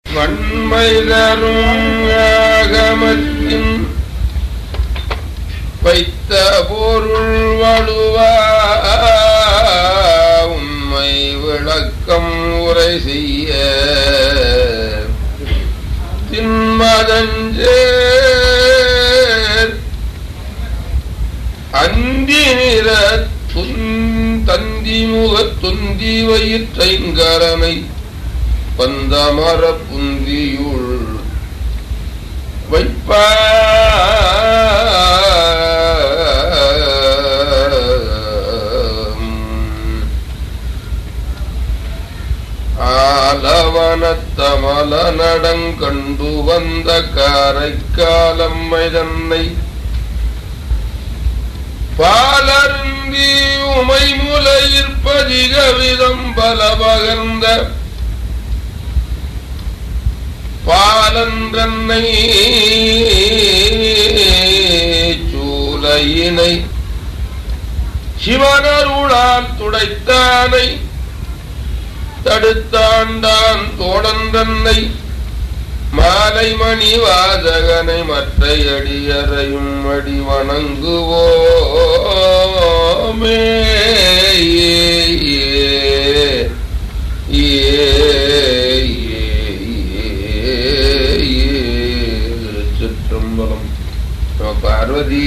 வன்மை தரும் ஆகமத்தின் வைத்த பொருள் வலுவா உண்மை விளக்கம் உரை செய்ய தின்மதஞ்சேர் அந்தி நிற தந்தி முக துந்தி வயிற்றைங்கரனை பந்தமர புந்தியுள் வைப்ப ஆலவனத்தமல நடங்கண்டு வந்த காரைக்காலம்மை தன்னை பாலருந்தி உமை முலையிற்பதிக விதம் பல பகர்ந்த பாலன்றன்னை சூலையினை சிவனருளால் துடைத்தானை தடுத்தாண்டான் தோடன்றன்னை மாலை மணி வாதகனை மற்ற அடியறையும் அடி வணங்குவோமே ஏ திருச்சிற்றம்பலம் பார்வதி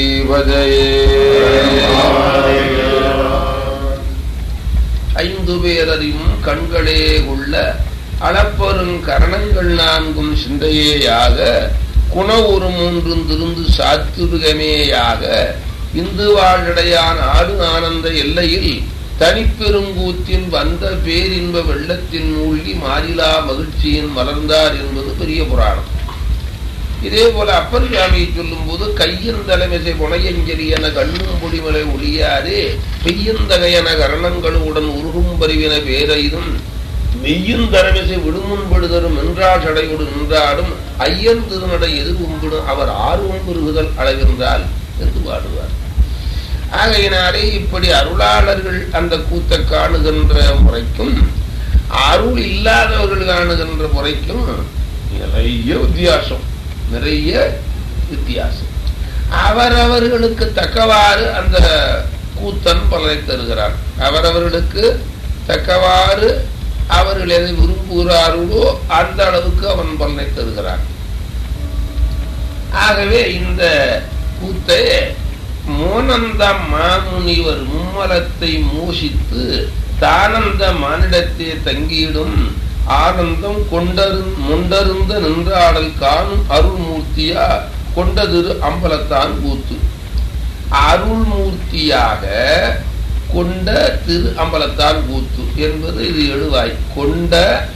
ஐந்து பேரறிவும் கண்களே உள்ள அளப்பெரும் கரணங்கள் நான்கும் சிந்தையேயாக குண ஒரு மூன்றும் திருந்து சாத்துருகமேயாக இந்து வாழ்டையான் ஆடு ஆனந்த எல்லையில் தனிப்பெருங்கூத்தின் வந்த பேரின்ப வெள்ளத்தின் மூழ்கி மாறிலா மகிழ்ச்சியின் மலர்ந்தார் என்பது பெரிய புராணம் இதே போல அப்பர் சுவாமியை சொல்லும் போது கையின் தலைமிசை புனையஞ்சலி என கண்ணும் பொடிமலை ஒளியாதே பெய்யந்தகையன கரணங்களுடன் உருகும் பரிவின பேரைதும் மெய்யும் தரமிசை விடுமுன்படுதரும் என்றால் சடையோடு நின்றாடும் ஐயன் திருநடை எதிர்வும்பிடும் அவர் ஆர்வம் பெருகுதல் அளவிருந்தால் என்று பாடுவார் ஆகையினாலே இப்படி அருளாளர்கள் அந்த கூத்தை காணுகின்ற முறைக்கும் அருள் இல்லாதவர்கள் காணுகின்ற முறைக்கும் நிறைய வித்தியாசம் நிறைய வித்தியாசம் அவரவர்களுக்கு தக்கவாறு அந்த கூத்தன் பலனை தருகிறான் அவரவர்களுக்கு தக்கவாறு அவர்கள் எதை விரும்புகிறார்களோ அந்த அளவுக்கு அவன் பலனை தருகிறான் ஆகவே இந்த கூத்தை மோனந்த மாமுனிவர் மும்மலத்தை மூஷித்து தானந்த மானிடத்தை தங்கியிடும் ஆனந்தம் கொண்டரு முண்டருந்த நின்றாடல் காணும் அருள்மூர்த்தியா கொண்டதிரு அம்பலத்தான் கூத்து அருள்மூர்த்தியாக கொண்ட திரு அம்பலத்தான் கூத்து என்பது இது எழுவாய் கொண்ட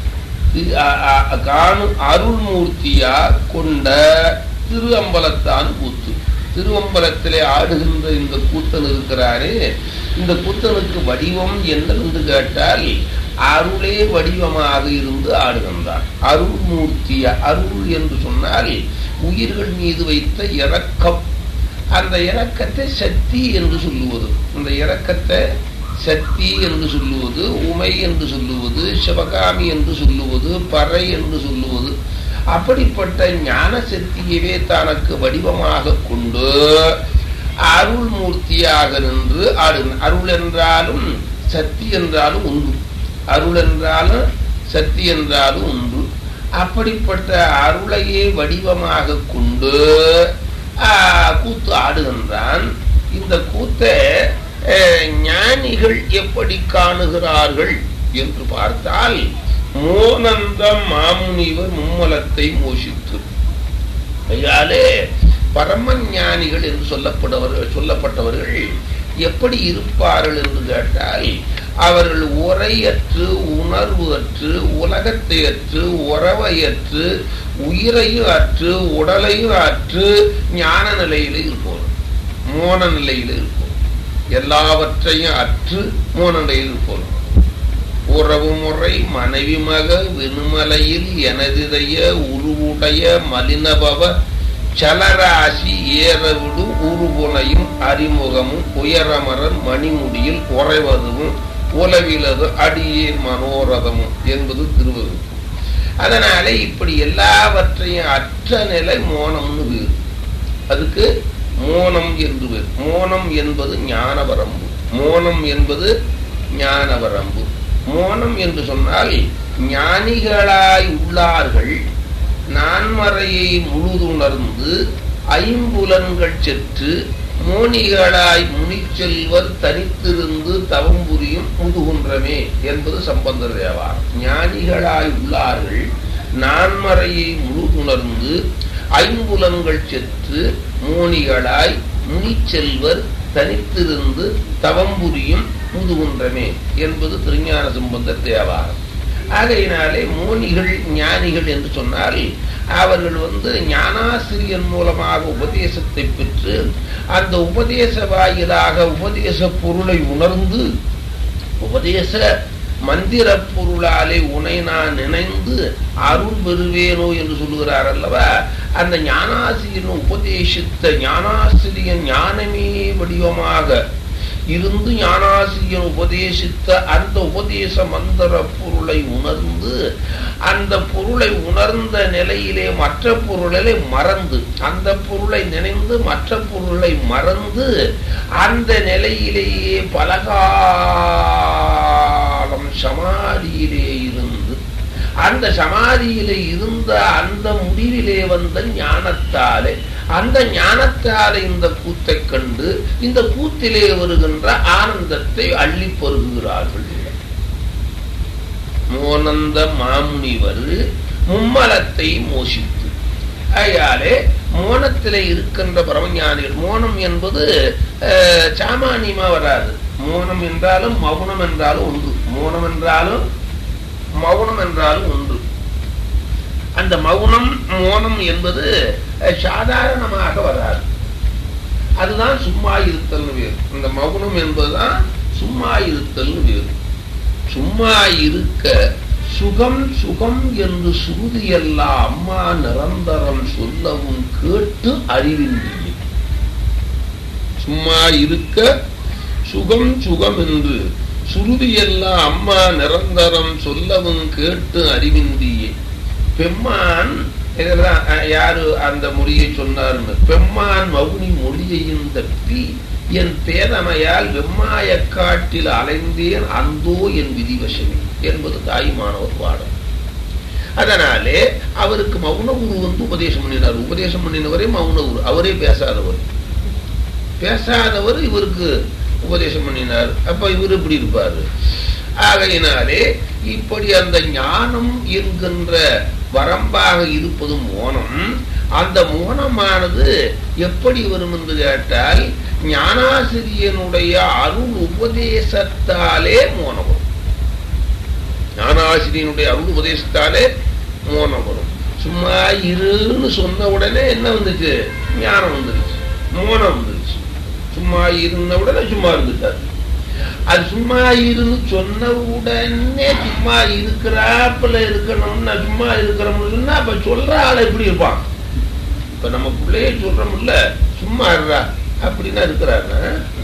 காணும் அருள்மூர்த்தியா கொண்ட திரு அம்பலத்தான் கூத்து திருவம்பலத்திலே ஆடுகின்ற இந்த கூத்தன் இருக்கிறாரே இந்த கூத்தனுக்கு வடிவம் என்னவென்று கேட்டால் அருளே வடிவமாக இருந்து ஆடுகின்றான் அருள் மூர்த்திய அருள் என்று சொன்னால் உயிர்கள் மீது வைத்த இரக்கம் அந்த இரக்கத்தை சக்தி என்று சொல்லுவது அந்த இரக்கத்தை சக்தி என்று சொல்லுவது உமை என்று சொல்லுவது சிவகாமி என்று சொல்லுவது பறை என்று சொல்லுவது அப்படிப்பட்ட ஞான சக்தியவே தனக்கு வடிவமாக கொண்டு அருள் மூர்த்தியாக நின்று ஆடு அருள் என்றாலும் சக்தி என்றாலும் உண்டு அருள் என்றாலும் சக்தி என்றாலும் உண்டு அப்படிப்பட்ட அருளையே வடிவமாக கொண்டு கூத்து ஆடுகின்றான் இந்த கூத்தை ஞானிகள் எப்படி காணுகிறார்கள் என்று பார்த்தால் மோனந்தம் மாமுனிவர் மும்மலத்தை மோஷித்து ஐயாலே பரம ஞானிகள் என்று சொல்லப்பட்டவர்கள் சொல்லப்பட்டவர்கள் எப்படி இருப்பார்கள் என்று கேட்டால் அவர்கள் உரையற்று உணர்வு அற்று உலகத்தை அற்று உறவையற்று உயிரையும் அற்று உடலையும் அற்று ஞான நிலையில் இருப்போம் மோன நிலையில் இருப்போம் எல்லாவற்றையும் அற்று மோன நிலையில் இருப்போம் உறவு முறை மனைவி மக வெணுமலையில் எனதிதைய உருவுடைய மலினபவ சலராசி ஏறவிடும் உருபுனையும் அறிமுகமும் உயரமரன் மணிமுடியில் உறைவதும் உலவிலது அடியே மனோரதமும் என்பது திருவகுப்பு அதனால இப்படி எல்லாவற்றையும் அற்ற நிலை மோனம்னு பேரு அதுக்கு மோனம் என்று பேர் மோனம் என்பது ஞானவரம்பு மோனம் என்பது ஞானவரம்பு மோனம் என்று சொன்னால் ஞானிகளாய் உள்ளார்கள் நான்மறையை முழுதுணர்ந்து ஐம்புலன்கள் செற்று மோனிகளாய் முனிச்செல்வர் தனித்திருந்து தவம் புரியும் முதுகுன்றமே என்பது சம்பந்தர் தேவாரம் ஞானிகளாய் உள்ளார்கள் நான்மறையை முழுதுணர்ந்து ஐம்புலன்கள் செற்று மோனிகளாய் முனிச்செல்வர் தனித்திருந்து தவம் புரியும் முதுகுன்றமே என்பது திருஞான சம்பந்தர் தேவாரம் ஆகையினாலே மோனிகள் ஞானிகள் என்று சொன்னால் அவர்கள் வந்து ஞானாசிரியன் மூலமாக உபதேசத்தை பெற்று அந்த உபதேச வாயிலாக உபதேச பொருளை உணர்ந்து உபதேச மந்திர பொருளாலே உனை நான் நினைந்து அருள் பெறுவேனோ என்று சொல்லுகிறார் அல்லவா அந்த ஞானாசிரியன் உபதேசித்த ஞானாசிரியன் ஞானமே வடிவமாக இருந்து ஞானாசிரியன் உபதேசித்த அந்த உபதேச மந்திர பொருளை உணர்ந்து அந்த பொருளை உணர்ந்த நிலையிலே மற்ற பொருளை மறந்து அந்த பொருளை நினைந்து மற்ற பொருளை மறந்து அந்த நிலையிலேயே பலகாலம் சமாதியிலே இருந்து அந்த சமாதியிலே இருந்த அந்த முடிவிலே வந்த ஞானத்தாலே அந்த ஞானத்தாலே இந்த கூத்தை கண்டு இந்த கூத்திலே வருகின்ற ஆனந்தத்தை அள்ளி பருகுகிறார்கள் மோனந்த மாமுனிவர் மும்மலத்தை மோசித்து ஆயாலே மோனத்திலே இருக்கின்ற பரமஞானிகள் மோனம் என்பது சாமானியமா வராது மோனம் என்றாலும் மௌனம் என்றாலும் ஒன்று மோனம் என்றாலும் மௌனம் என்றாலும் ஒன்று அந்த மௌனம் மோனம் என்பது சாதாரணமாக வராது அதுதான் சும்மா இருத்தல் வேறு இந்த மௌனம் என்பதுதான் சும்மா இருத்தல் வேறு சும்மா இருக்க சுகம் சுகம் என்று சுருதியெல்லாம் அம்மா நிரந்தரம் சொல்லவும் கேட்டு அறிவின்றி சும்மா இருக்க சுகம் சுகம் என்று சுருதியெல்லாம் அம்மா நிரந்தரம் சொல்லவும் கேட்டு அறிவிந்தியே பெம்மான் இதெல்லாம் யாரு அந்த மொழியை சொன்னார்னு பெம்மான் மௌனி மொழியையும் தப்பி என் பேதமையால் வெம்மாய காட்டில் அலைந்தேன் அந்தோ என் விதிவசமே என்பது தாய்மானவர் பாடம் அதனாலே அவருக்கு மௌன குரு வந்து உபதேசம் பண்ணினார் உபதேசம் பண்ணினவரே மௌன குரு அவரே பேசாதவர் பேசாதவர் இவருக்கு உபதேசம் பண்ணினார் அப்ப இவர் இப்படி இருப்பாரு ஆகையினாலே இப்படி அந்த ஞானம் என்கின்ற வரம்பாக இருப்பது மோனம் அந்த மோனமானது எப்படி வரும் என்று கேட்டால் ஞானாசிரியனுடைய அருள் உபதேசத்தாலே மோனம் வரும் ஞானாசிரியனுடைய அருள் உபதேசத்தாலே மோனம் வரும் சும்மா இருன்னு சொன்ன உடனே என்ன வந்துச்சு ஞானம் வந்துருச்சு மோனம் வந்துருச்சு சும்மா இருந்த உடனே சும்மா இருந்துட்டாரு அது சும்மா இருன்னு சொன்ன உடனே சும்மா இருக்கிறாப்புல இருக்கணும்னா சும்மா இருக்கிறோம்னு சொன்னா அப்ப சொல்ற ஆள் எப்படி இருப்பான் இப்ப நம்ம பிள்ளையே சொல்றோம்ல சும்மா இருறா அப்படின்னா இருக்கிறாருன்னா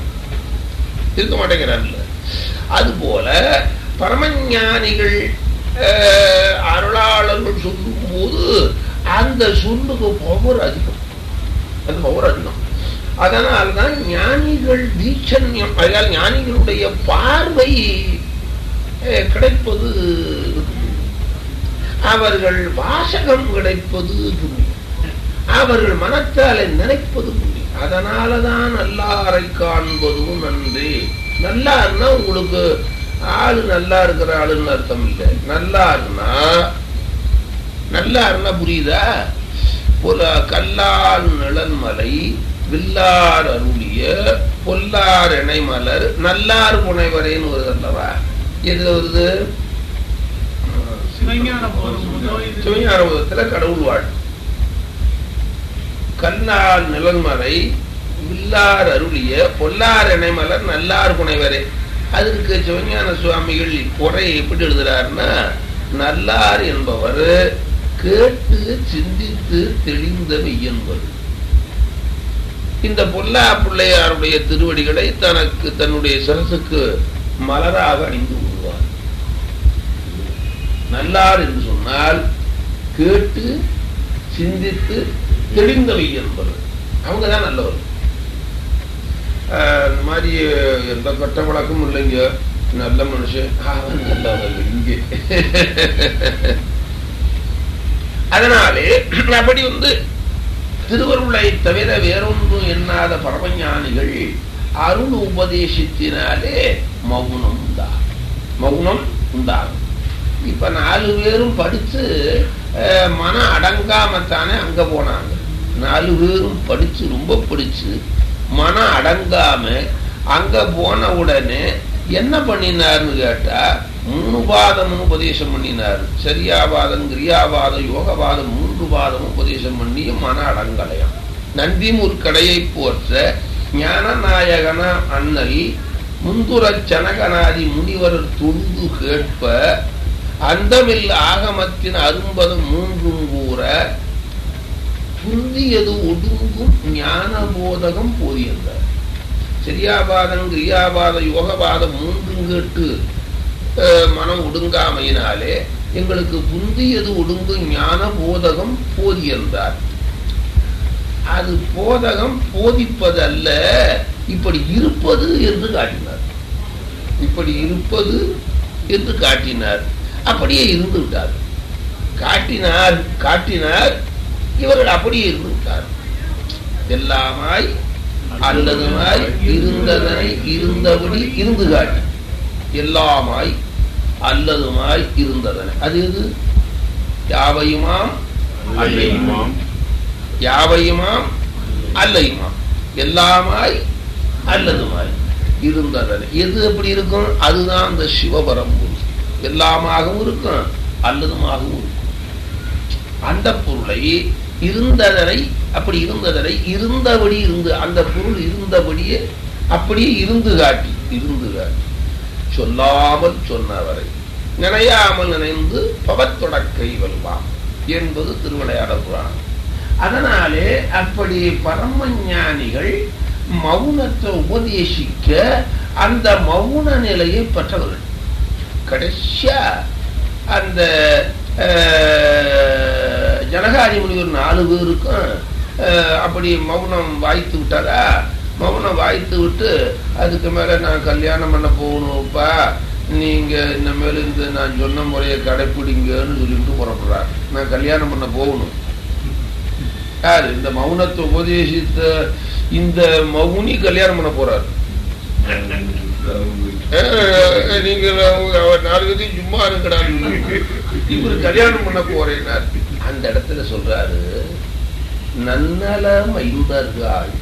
இருக்க மாட்டேங்கிறான்ல அது போல பரமஞானிகள் அருளாளர்கள் சொல்லும் போது அந்த சொல்லுக்கு பவர் அதிகம் அந்த பவர் அதிகம் அதனால்தான் ஞானிகள் தீட்சண்யம் அதால் ஞானிகளுடைய பார்வை கிடைப்பது அவர்கள் வாசகம் கிடைப்பது புண்ணியம் அவர்கள் மனத்தாலே நினைப்பது புண்ணியம் அதனாலதான் நல்லாரை காண்பதும் நன்றி நல்லாருன்னா உங்களுக்கு ஆளு நல்லா இருக்கிற ஆளுன்னு அர்த்தம் இல்லை நல்லாருன்னா நல்லாருன்னா புரியுதா போல கல்லால் நிழன்மலை வில்லார் அருளிய பொல்லார் இணைமலர் நல்லார் புனைவரேன்னு வருது அல்லவா எதுல வருது சிவஞானபோதத்துல கடவுள் வாழ் கண்ணால் நிலன்மலை வில்லார் அருளிய பொல்லார் இணைமலர் நல்லார் புனைவரே அதற்கு சிவஞான சுவாமிகள் குறை எப்படி எழுதுறாருன்னா நல்லார் என்பவர் கேட்டு சிந்தித்து தெளிந்த மெய்யன்பது இந்த பொல்லா பிள்ளையாருடைய திருவடிகளை தனக்கு தன்னுடைய சிரசுக்கு மலராக அணிந்து கொள்வார் நல்லார் என்று சொன்னால் கேட்டு சிந்தித்து தெளிந்தவை என்பது அவங்க தான் நல்லவர் ஆஹ் இந்த மாதிரி எந்த கட்ட வழக்கமும் இல்லைங்க நல்ல மனுஷன் அவன் நல்லவன் இங்கே அதனாலே அப்படி வந்து திருவருளை தவிர வேறொன்றும் எண்ணாத பரமஞானிகள் அருள் உபதேசத்தினாலே மௌனம் உண்டாகும் மௌனம் உண்டாகும் இப்ப நாலு பேரும் படிச்சு அஹ், மனம் அடங்காமத்தானே அங்க போனாங்க நாலு பேரும் படிச்சு ரொம்ப படிச்சு மனம் அடங்காம அங்க போன உடனே என்ன பண்ணினார்னு கேட்டா மூணு பாதமும் உபதேசம் பண்ணினார் சரியாவாதம் கிரியாவாதம் யோகவாதம் மூன்று பாதமும் உபதேசம் பண்ணி மன அடங்கலையாம் நந்தி முற்கடையை போற்ற ஞானநாயகன அண்ணல் முந்துரச் சனகனாதி முனிவர் தொழுது கேட்ப அந்தமில் ஆகமத்தின் அரும்பதும் மூன்றும் கூற புந்தியது ஒடுங்கும் ஞான போதகம் போதியிருந்தார் சரியாபாதம் கிரியாபாதம் யோகபாதம் மூன்றும் கேட்டு அஹ், மனம் ஒடுங்காமையினாலே எங்களுக்கு புந்தியது ஒடுங்கும் ஞான போதகம் போதியிருந்தார் அது போதகம் போதிப்பதல்ல இப்படி இருப்பது என்று காட்டினார் இப்படி இருப்பது என்று காட்டினார் அப்படியே இருந்து விட்டார் காட்டினார் காட்டினார் இவர்கள் அப்படியே இருந்து விட்டார் எல்லாமாய் அல்லதுமாய் இருந்ததனை இருந்தபடி இருந்து காட்டி எல்லாமாய் அல்லதுமாய் இருந்ததனை அது எது யாவையுமாம் அல்லையுமாம் யாவையுமாம் அல்லையுமாம் எல்லாமாய் அல்லதுமாய் இருந்ததனை எது எப்படி இருக்கும் அதுதான் அந்த சிவபரம்பு எல்லாமாகவும் இருக்கும் அல்லதுமாகவும் இருக்கும் அந்த பொருளை இருந்ததனை அப்படி இருந்ததனை இருந்தபடி இருந்து அந்த பொருள் இருந்தபடியே அப்படியே இருந்து காட்டி இருந்து காட்டி சொல்லாமல் சொன்னவரை நினையாமல் நினைந்து பவத்தொடக்கை வெல்வாம் என்பது திருவிளையாட புராணம் அதனாலே அப்படி பரம ஞானிகள் மௌனத்தை உபதேசிக்க அந்த மௌன நிலையை பெற்றவர்கள் கடைசியா அந்த அஹ், ஜனகாதி முனிவர் நாலு பேருக்கும் அஹ், அப்படி மௌனம் வாய்த்து விட்டாரா மௌனம் வாய்த்து விட்டு அதுக்கு மேல நான் கல்யாணம் பண்ண போகணும்ப்பா நீங்க இனிமேல் இந்த நான் சொன்ன முறையை கடைப்பிடிங்கன்னு சொல்லிட்டு புறப்படுறாரு நான் கல்யாணம் பண்ண போகணும் யாரு இந்த மௌனத்தை உபதேசித்த இந்த மௌனி கல்யாணம் பண்ண போறாரு அஹ் நீங்க அவர் நாலு பேர்த்தையும் சும்மா இருக்கடான்னு இவர் கல்யாணம் பண்ண போறேன்னார் அந்த இடத்துல சொல்றாரு நன்னல மைந்தர்கள்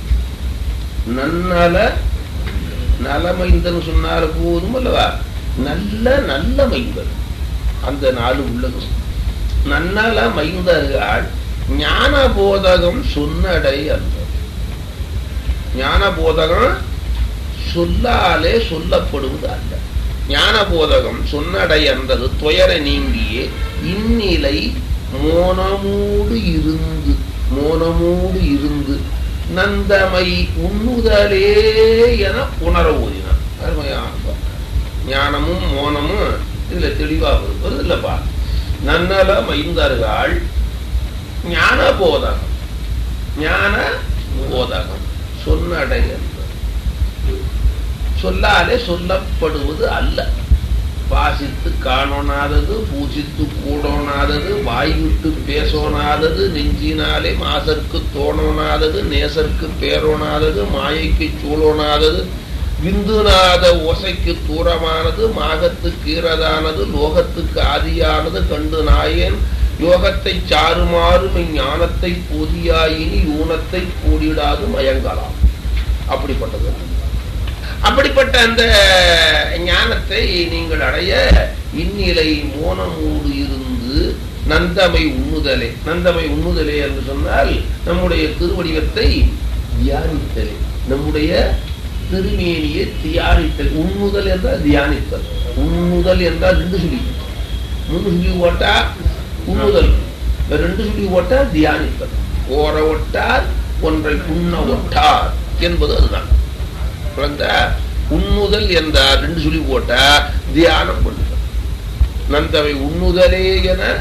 நன்னல நலமைந்தன் சொன்னார் போதும் அல்லவா நல்ல நல்ல மைந்தர் அந்த நாலு உள்ளது நன்னல மைந்தர்கள் ஞான போதகம் சொன்னடை அல்ல ஞான போதகம் சொல்லாலே சொல்லப்படுவது அல்ல ஞான போதகம் சொன்னடை என்றது துயர நீங்கியே இந்நிலை மோனமூடு இருந்து மோனமூடு இருந்து நந்தமை உண்ணுதலே என உணர ஊதினான் அருமையான பாட்டு. ஞானமும் மோனமும் இதுல தெளிவா வருது வருது இல்லப்பா நன்னல மைந்தர்கள் ஞான போதகம் ஞான போதகம் சொன்னடை என்பது சொல்லாலே சொல்லப்படுவது அல்ல வாசித்து காணோனாதது பூசித்து கூடோனாதது வாய்விட்டு பேசோனாதது நெஞ்சினாலே மாசற்கு தோணோனாதது நேசற்கு பேரோனாதது மாயைக்கு சூழோனாதது விந்துநாத ஓசைக்கு தூரமானது மாகத்து கீரதானது லோகத்துக்கு ஆதியானது கண்டு நாயேன் யோகத்தை சாருமாறு ஞானத்தை போதியாயினி ஊனத்தை கூடிடாது மயங்கலாம் அப்படிப்பட்டது அப்படிப்பட்ட அந்த ஞானத்தை நீங்கள் அடைய இந்நிலை மோனமூடு இருந்து நந்தமை உண்ணுதலே நந்தமை உண்ணுதலே என்று சொன்னால் நம்முடைய திருவடிவத்தை தியானித்தலே நம்முடைய திருமேனியை தியானித்தல் உண்ணுதல் என்றால் தியானித்தல் உண்ணுதல் என்றால் ரெண்டு சொல்லி மூணு சொல்லி போட்டா உண்ணுதல் ரெண்டு சொல்லி போட்டா தியானித்தல் ஓர ஒட்டார் ஒன்றை உண்ண ஒட்டார் என்பது அதுதான் குழந்தா உண்ணுதல் என்றார் ரெண்டு சொல்லி போட்டா தியானம் பண்ணுதல் நந்தவை உண்ணுதலே என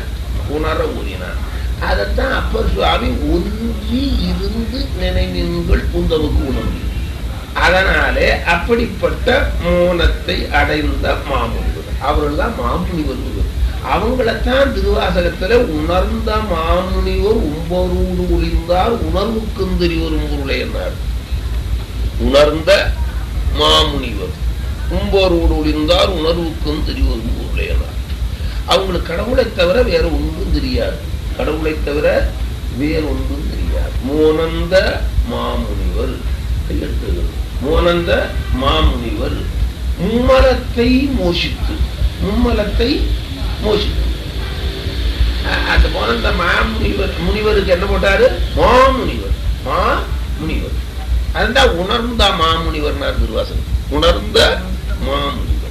உணர ஊறினான் அதைத்தான் அப்பர் சுவாமி ஒன்றி இருந்து நினைவுகள் உந்தவுக்கு உணர்வு அதனாலே அப்படிப்பட்ட மோனத்தை அடைந்த மாமுனிவர் அவர்கள் தான் மாமுனிவர் அவங்களைத்தான் திருவாசகத்துல உணர்ந்த மாமுனிவர் உம்பரோடு ஒளிந்தார் உணர்வுக்கும் தெரிவரும் பொருளை என்னார் உணர்ந்த மாமுனிவர் உம்போரோடு ஒளிந்தார் உணர்வுக்கும் தெரிவரும் பொருளை என்னார் அவங்களுக்கு கடவுளை தவிர வேற ஒன்றும் தெரியாது கடவுளை தவிர வேற ஒன்றும் தெரியாது மோனந்த மாமுனிவர் எடுத்துகிறது மோனந்த மாமுனிவர் மும்மலத்தை மோஷித்து மும்மலத்தை மோஷித்து அந்த மோனந்த மாமுனிவர் முனிவருக்கு என்ன போட்டாரு மாமுனிவர் மா முனிவர் அதுதான் உணர்ந்த மாமுனிவர் திருவாசகம் உணர்ந்த மாமுனிவர்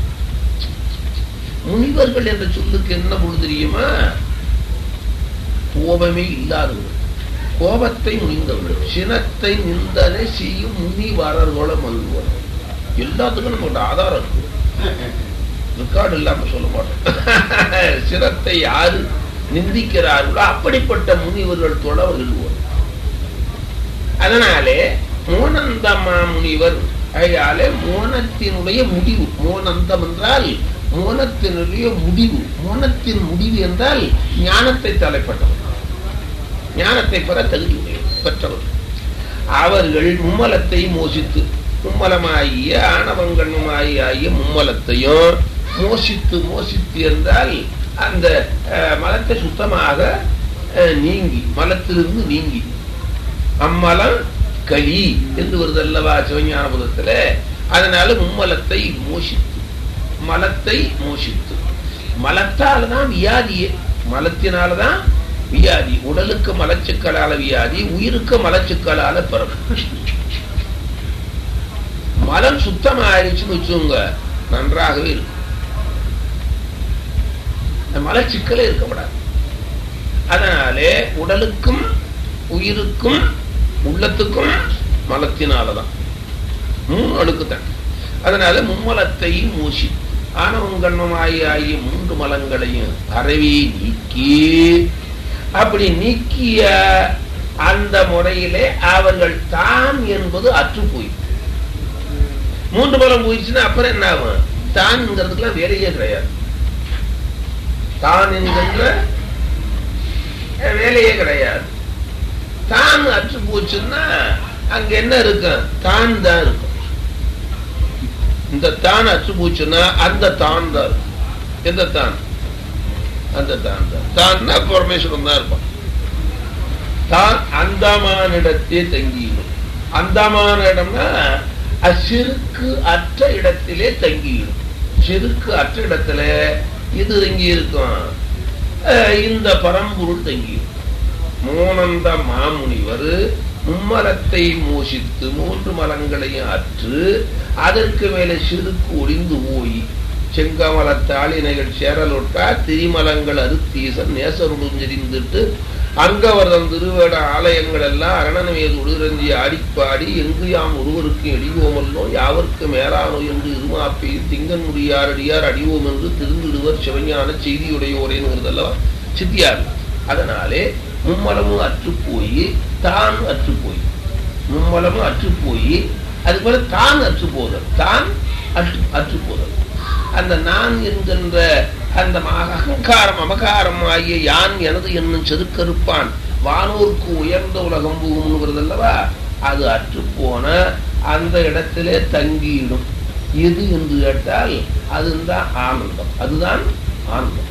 முனிவர்கள் என்ற சொல்லுக்கு என்ன பொருள் தெரியுமா கோபமே இல்லாதவர்கள் கோபத்தை முனிந்தவர்கள் சினத்தை நிந்தனை செய்யும் முனிவரர்கள மல்வர் எல்லாத்துக்கும் நம்ம ஆதாரம் இருக்கு ரெக்கார்டு இல்லாம சொல்ல மாட்டோம் சினத்தை யாரு நிந்திக்கிறார்களோ அப்படிப்பட்ட முனிவர்கள் தொட எழுதுவோம் அதனாலே மோனந்தமா முனிவர் அதனாலே மோனத்தினுடைய முடிவு மோனந்தம் என்றால் மோனத்தினுடைய முடிவு மோனத்தின் முடிவு என்றால் ஞானத்தை தலைப்பட்டவர் ஞானத்தை பெற தகுதி பெற்றவர் அவர்கள் மும்மலத்தை மோசித்து மும்மலமாகிய ஆணவங்கண்ணுமாயி ஆகிய மும்மலத்தையும் மோசித்து மோசித்து என்றால் அந்த மலத்தை சுத்தமாக நீங்கி மலத்திலிருந்து நீங்கி அம்மலம் களி என்று வருது அல்லவா சிவஞான புதத்துல அதனால மும்மலத்தை மோசித்து மலத்தை மோசித்து மலத்தால தான் வியாதியே மலத்தினாலதான் வியாதி உடலுக்கு மலச்சுக்களால வியாதி உயிருக்கு மலச்சுக்களால பிறகு மலம் சுத்தமாயிருச்சுன்னு வச்சுங்க நன்றாகவே இருக்கும் மலச்சிக்கலே இருக்கப்படாது அதனாலே உடலுக்கும் உயிருக்கும் உள்ளத்துக்கும் மலத்தினாலதான் மூணு அழுக்குத்தான் அதனால மும்மலத்தை மூசி ஆணவங்கண்ணமாயி ஆகிய மூன்று மலங்களையும் அறவே நீக்கி அப்படி நீக்கிய அந்த முறையிலே அவர்கள் தான் என்பது அற்று போய் மூன்று பலம் போயிடுச்சுன்னா அப்புறம் என்ன ஆகும் தான்ங்கிறதுக்கெல்லாம் வேலையே கிடையாது தான் என்கின்ற வேலையே கிடையாது தான் அற்று போச்சுன்னா அங்க என்ன இருக்கும் தான் தான் இருக்கும் இந்த தான் அற்று போச்சுன்னா அந்த தான் தான் இருக்கும் எந்த தான் அந்த தான் தான் தான்னா பரமேஸ்வரன் தான் இருப்பான் தான் அந்தமானிடத்தே தங்கிடும் அந்தமான இடம்னா அச்சிறுக்கு அற்ற இடத்திலே தங்கிடும் சிறுக்கு அற்ற இடத்துல இது தங்கி இருக்கும் இந்த பரம்பொருள் தங்கிடும் மோனந்த மாமுனிவர் மும்மலத்தை மோசித்து மூன்று மலங்களையும் அற்று அதற்கு மேலே சிறுக்கு ஒளிந்து போய் செங்கமலத்தாளினைகள் சேரலொட்டா திரிமலங்கள் அறுத்தீசன் நேசருடன் செறிந்துட்டு அங்கவர்தம் திருவேட ஆலயங்கள் எல்லாம் அரணன் மீது உடுரஞ்சி ஆடிப்பாடி எங்கு யாம் ஒருவருக்கு எடிவோமல்லோ யாவருக்கு மேலானோ என்று இருமாப்பையில் திங்கன் முடியாரடியார் அடிவோம் என்று திருந்திடுவர் சிவஞான செய்தியுடையோரேங்கிறதல்லவா சித்தியார் அதனாலே மும்மலமும் அற்று போய் தான் அற்று போய் மும்மலமும் அற்று போய் அது போல தான் அற்று போதல் தான் அற்று அற்று போதல் அந்த நான் என்கின்ற அந்த அகங்காரம் அமகாரம் ஆகிய யான் எனது என்னும் செதுக்கருப்பான் வானோருக்கு உயர்ந்த உலகம் போகும்ங்கிறதல்லவா அது அற்று போன அந்த இடத்திலே தங்கியிடும் எது என்று கேட்டால் அதுதான் ஆனந்தம் அதுதான் ஆனந்தம்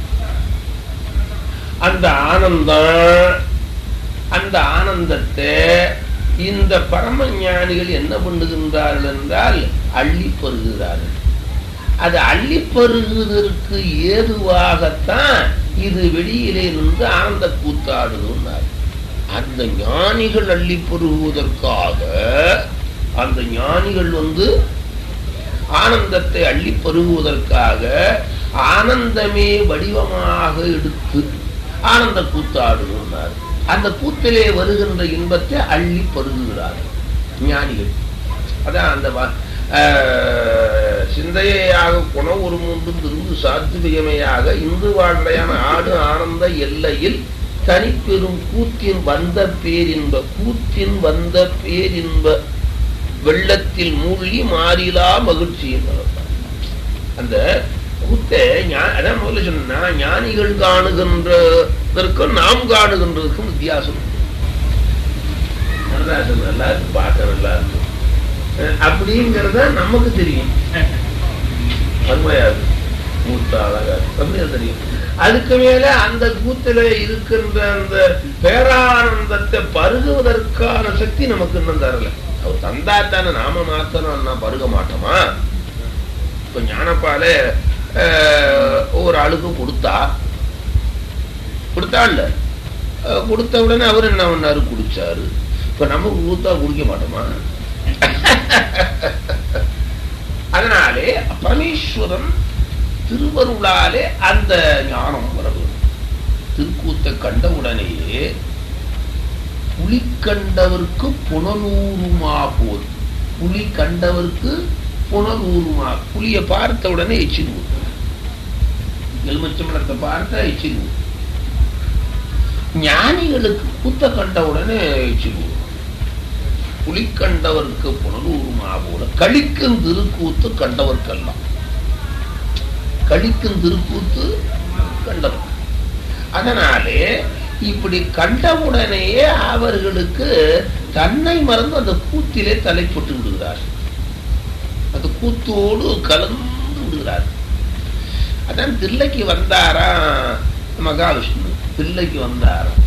அந்த ஆனந்தம் அந்த ஆனந்தத்தை இந்த பரம ஞானிகள் என்ன பண்ணுகின்றார்கள் என்றால் அள்ளி பருகிறார்கள் அது அள்ளி பருகுவதற்கு ஏதுவாகத்தான் இது வெளியிலே நின்று ஆனந்த கூத்தாடுதுன்னார் அந்த ஞானிகள் அள்ளி பருகுவதற்காக அந்த ஞானிகள் வந்து ஆனந்தத்தை அள்ளி பருகுவதற்காக ஆனந்தமே வடிவமாக எடுத்து ஆனந்த கூத்தாடுகிறார் அந்த கூத்திலே வருகின்ற இன்பத்தை அள்ளி பருகுகிறார் ஞானிகள் அதான் அந்த சிந்தையாக குண ஒரு மூன்றும் திருந்து சாத்விகமையாக இந்து வாழ்க்கையான ஆடு ஆனந்த எல்லையில் தனிப்பெரும் கூத்தின் வந்த பேரின்ப கூத்தின் வந்த பேரின்ப வெள்ளத்தில் மூழ்கி மாறிலா மகிழ்ச்சியின் அந்த கூத்தை ஞா- அதான் முதல்ல சொன்னா ஞானிகள் காணுகின்றதற்கும் நாம் காணுகின்றதற்கும் வித்தியாசம் நல்லா இருக்கு நல்லா இருக்கு பார்க்க நல்லா இருக்கு அஹ் அப்படிங்கிறத நமக்கு தெரியும் அருமையா இருக்கு கூத்து அழகா இருக்கு அப்படின்னு தெரியும் அதுக்கு மேல அந்த கூத்துல இருக்கின்ற அந்த பேரானந்தத்தை பருகுவதற்கான சக்தி நமக்கு இன்னும் தரல அவர் தந்தா தானே நாம மாத்தணும் நான் பருக மாட்டோமா இப்ப ஞானப்பாலே அஹ், ஒரு ஆளுக்கு கொடுத்தா கொடுத்தாள்ல அஹ், கொடுத்த உடனே அவர் என்ன பண்ணாரு குடிச்சாரு இப்ப நமக்கு கொடுத்தா குடிக்க மாட்டோமா அதனாலே பரமேஸ்வரன் திருவருளாலே அந்த ஞானம் வரவு திருக்கூத்தை கண்டவுடனேயே புலி கண்டவர்க்கு புனலூருமா போல் புலி கண்டவர்க்கு புனலூருமா புலியை பார்த்த உடனே எச்சிடுவோம் எலுமிச்சம்பழத்தை பார்த்தா எச்சிடுவோம் ஞானிகளுக்கு கூத்த கண்ட உடனே எச்சிடுவோம் புலி கண்டவர்க்கு புனலூருமா போல கழிக்கும் திருக்கூத்து கண்டவர்க்கெல்லாம் கழிக்கும் திருக்கூத்து கண்டவர் அதனாலே இப்படி கண்டவுடனேயே அவர்களுக்கு தன்னை மறந்து அந்த கூத்திலே தலைப்பட்டு விடுகிறார் அந்த கூத்தோடு கலந்து விடுகிறார் அதான் தில்லைக்கு வந்தாரா மகாவிஷ்ணு தில்லைக்கு வந்தாராம்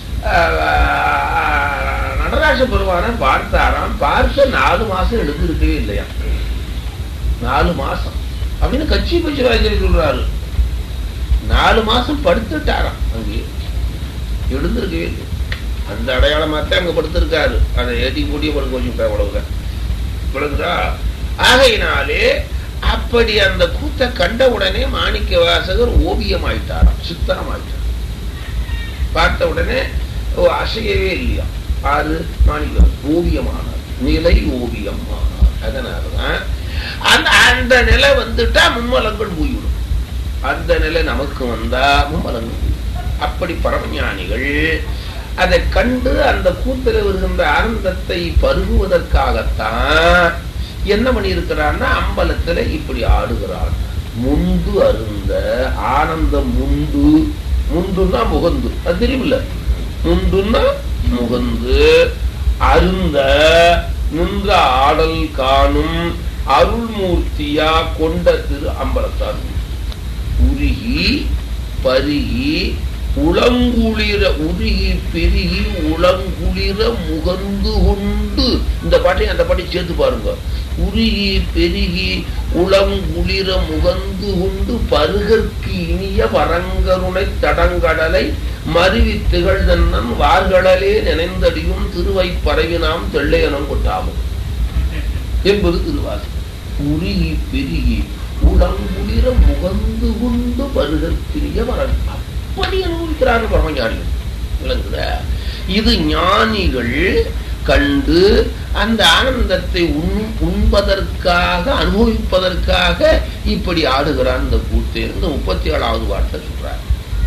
ஆஹ் நடராஜ பெருமானை பார்த்தாராம் பார்த்து நாலு மாசம் எழுந்திருக்கவே இல்லையா நாலு மாசம் அப்படின்னு கட்சி பட்சி வாய்ச்சல் சொல்றாரு நாலு மாசம் படுத்துட்டாராம் அங்கே எழுந்திருக்கவே இல்லை அந்த அடையாளமாத்தான் அங்க படுத்திருக்காரு அதை ஏற்றி கூட்டிய படுக்க வச்சுட்டா அவ்வளவுதான் விளக்குதா ஆகையினாலே அப்படி அந்த கூத்தை கண்ட உடனே மாணிக்க வாசகர் ஓவியம் ஆயிட்டாராம் சித்தனம் ஆயிட்டார் பார்த்த உடனே ஓ அசையவே இல்லையா ஆறு மாணிக்கம் ஓவியமானார் நிலை ஓவியம் ஆனார் அதனாலதான் அந்த அந்த நிலை வந்துட்டா மும்மலங்கள் போய்விடும் அந்த நிலை நமக்கு வந்தா மும்மலங்கள் போய்விடும். அப்படி பரமஞானிகள் அதை கண்டு அந்த கூத்துல வருகின்ற ஆனந்தத்தை பருகுவதற்காகத்தான் என்ன பண்ணியிருக்கிறான்னா அம்பலத்துல இப்படி ஆடுகிறான் முண்டு அருந்த ஆனந்தம் முண்டு முண்டுன்னா முகந்து அது தெரியுமில்ல முண்டுன்னா முகந்து அருந்த நின்ற ஆடல் காணும் அருள்மூர்த்தியா கொண்ட திரு அம்பலத்தான் உருகி பருகி உளங்குளிர உருகி பெருகி உளங்குளிர முகந்து கொண்டு இந்த பாட்டையும் அந்த பாட்டையும் சேர்த்து பாருங்க உருகி பெருகி உளங்குளிர முகந்து கொண்டு பருகற்கு இனிய வரங்கருணை தடங்கடலை மருவி திகழ்தன்னன் வார்களே நினைந்தடியும் திருவை பரவி நாம் தெள்ளையனம் கொட்டாமும் என்பது திருவாசகம் உருகி பெருகி உடம்புளிர முகந்து கொண்டு வருகற்கிரிய வரன் அப்படி அனுபவிக்கிறார்கள் பரமஞானிகள் விளங்குதா இது ஞானிகள் கண்டு அந்த ஆனந்தத்தை உண் உண்பதற்காக அனுபவிப்பதற்காக இப்படி ஆடுகிறான் இந்த கூத்து இந்த முப்பத்தி ஏழாவது பாட்டை சொல்றார்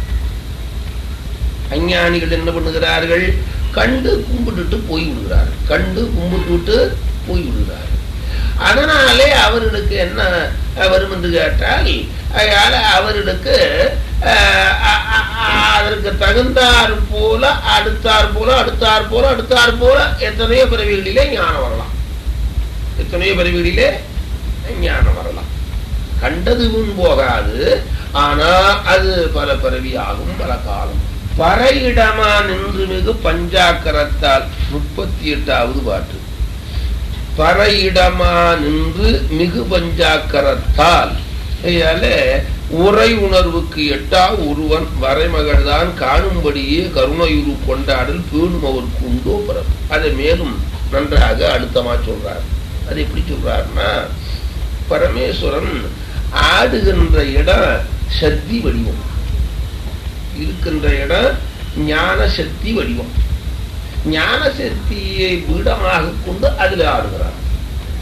அஞ்ஞானிகள் என்ன பண்ணுகிறார்கள் கண்டு கும்பிட்டுட்டு போய் விடுகிறார்கள் கண்டு கும்பிட்டுட்டு போய் விடுகிறார்கள் அதனாலே அவர்களுக்கு என்ன வரும் என்று கேட்டால் அதனால அவர்களுக்கு அஹ், அ- அ- அ- அதற்கு தகுந்தார் போல அடுத்தார் போல அடுத்தார் போல அடுத்தார் போல எத்தனையோ பிறவிகளிலே ஞானம் வரலாம் எத்தனையோ பிறவிகளிலே ஞானம் வரலாம் கண்டது முன் போகாது ஆனா அது பல பிறவி ஆகும் பல காலம் பறையிடமா நின்று மிகு பஞ்சாக்கரத்தால் முப்பத்தி எட்டாவது பாட்டு பறையிடமா நின்று மிகு பஞ்சாக்கரத்தால் இதால உரை உணர்வுக்கு எட்டா ஒருவன் வரைமகள்தான் காணும்படியே கருணையுரு கொண்டாடல் பேணும் அவருக்கு உண்டோ பிறப்பு அதை மேலும் நன்றாக அழுத்தமா சொல்றார் அது எப்படி சொல்றாருன்னா பரமேஸ்வரன் ஆடுகின்ற இடம் சக்தி வடிவம் இருக்கின்ற இடம் ஞான சக்தி வடிவம் ஞான சக்தியை பீடமாக கொண்டு அதில் ஆடுகிறார்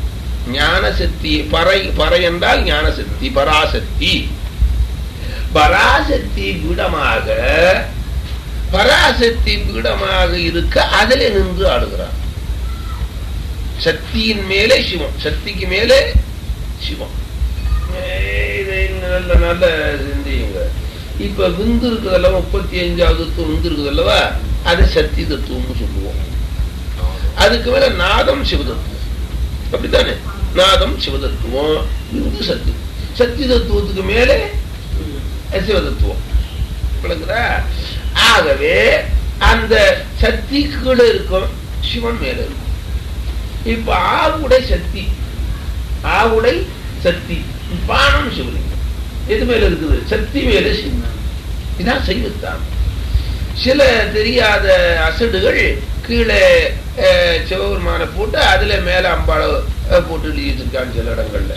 ஞான சக்தி பறை பறை என்றால் ஞான சக்தி பராசக்தி பராசக்தி பீடமாக பராசக்தி பீடமாக இருக்க அதில் நின்று ஆடுகிறார் சக்தியின் மேலே சிவம் சக்திக்கு மேலே சிவம் ஏய், இதை நல்ல நல்ல சிந்தியுங்க இப்ப விந்து இருக்குதல்ல முப்பத்தி அஞ்சாவது தத்துவம் விந்து இருக்குதல்லவா அதை சக்தி தத்துவம்னு சொல்லுவோம் அதுக்கு மேல நாதம் சிவதத்துவம் அப்படித்தானே நாதம் சிவதத்துவம் விந்து சக்தி சக்தி தத்துவத்துக்கு மேலே சிவதத்துவம் விளங்குதா ஆகவே அந்த சக்தி கீழே இருக்கும் சிவன் மேல இருக்கும் இப்ப ஆவுடை சக்தி ஆவுடை சக்தி பானம் சிவலிங்கம் எது மேல இருக்குது சக்தி மேல சிவன் இதான் செய்வத்தான் சில தெரியாத அசடுகள் கீழே அஹ், சிவபெருமானை போட்டு அதுல மேல அம்பாளை அஹ், போட்டு எழுதி வச்சிருக்காங்க சில இடங்கள்ல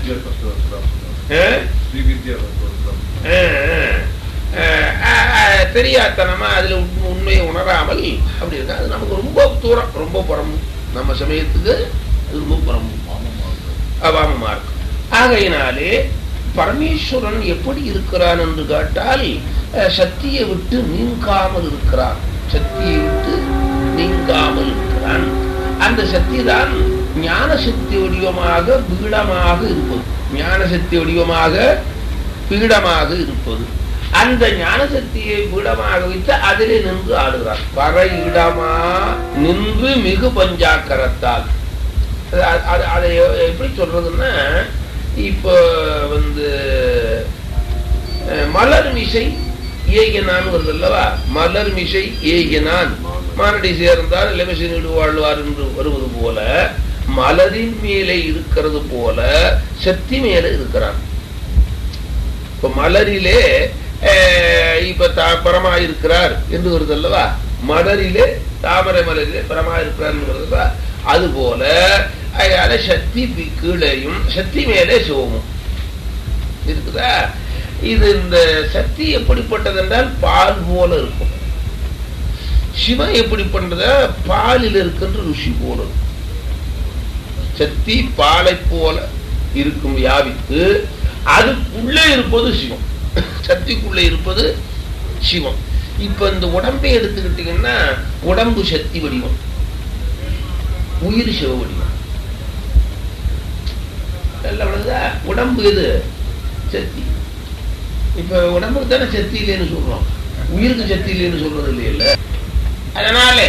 அஹ்? அஹ், அஹ், அஹ், அஹ், தெரியாத்தனமா அதுல உண்மை- உண்மையை உணராமல் அப்படி இருக்கு அது நமக்கு ரொம்ப தூரம் ரொம்ப புறம் நம்ம சமயத்துக்கு அது ரொம்ப புறம் அவாமமா இருக்கும் ஆகையினாலே பரமேஸ்வரன் எப்படி இருக்கிறான் என்று கேட்டால் அஹ், சக்தியை விட்டு நீங்காமல் இருக்கிறான் சக்தியை விட்டு நீங்காமல் இருக்கிறான் அந்த சக்தி தான் ஞான சக்தி வடிவமாக பீடமாக இருப்பது ஞான சக்தி வடிவமாக பீடமாக இருப்பது அந்த ஞான சக்தியை பீடமாக வைத்து அதிலே நின்று ஆடுகிறார் பற இடமா நின்று மிகு பஞ்சாக்கரத்தால் அது- அது- அதை எப்படி சொல்றதுன்னா இப்போ வந்து அஹ், மலர் மிசை ஏகினான் வருது அல்லவா மலர் மிசை ஏகினான் மாரடி சேர்ந்தால் இளமிசை நீடு வாழ்வார் என்று வருவது போல மலரின் மேலே இருக்கிறது போல சக்தி மேலே இருக்கிறான் இப்ப மலரிலே அஹ், இப்ப தா- பரமா இருக்கிறார் என்று வருது அல்லவா மலரிலே தாமரை மலரிலே பரமா இருக்கிறார் என்று வருது அல்லவா அது போல அதனால சக்தி பி- கீழேயும் சக்தி மேலே சிவமும் இருக்குதா இது இந்த சக்தி எப்படிப்பட்டது என்றால் பால் போல இருக்கும் சிவம் எப்படிப்பட்டத பாலில் இருக்கின்ற ருசி போல இருக்கும் சக்தி பாலை போல இருக்கும் வியாபித்து அதுக்குள்ளே இருப்பது சிவம் சக்திக்குள்ளே இருப்பது சிவம் இப்ப இந்த உடம்பை எடுத்துக்கிட்டீங்கன்னா உடம்பு சக்தி வடிவம் உயிர் சிவ வடிவம் நல்ல விளங்குதா? உடம்பு எது சக்தி இப்ப உடம்புக்கு தானே சக்தி இல்லைன்னு சொல்றோம் உயிருக்கு சக்தி இல்லைன்னு சொல்றது இல்லையில அதனாலே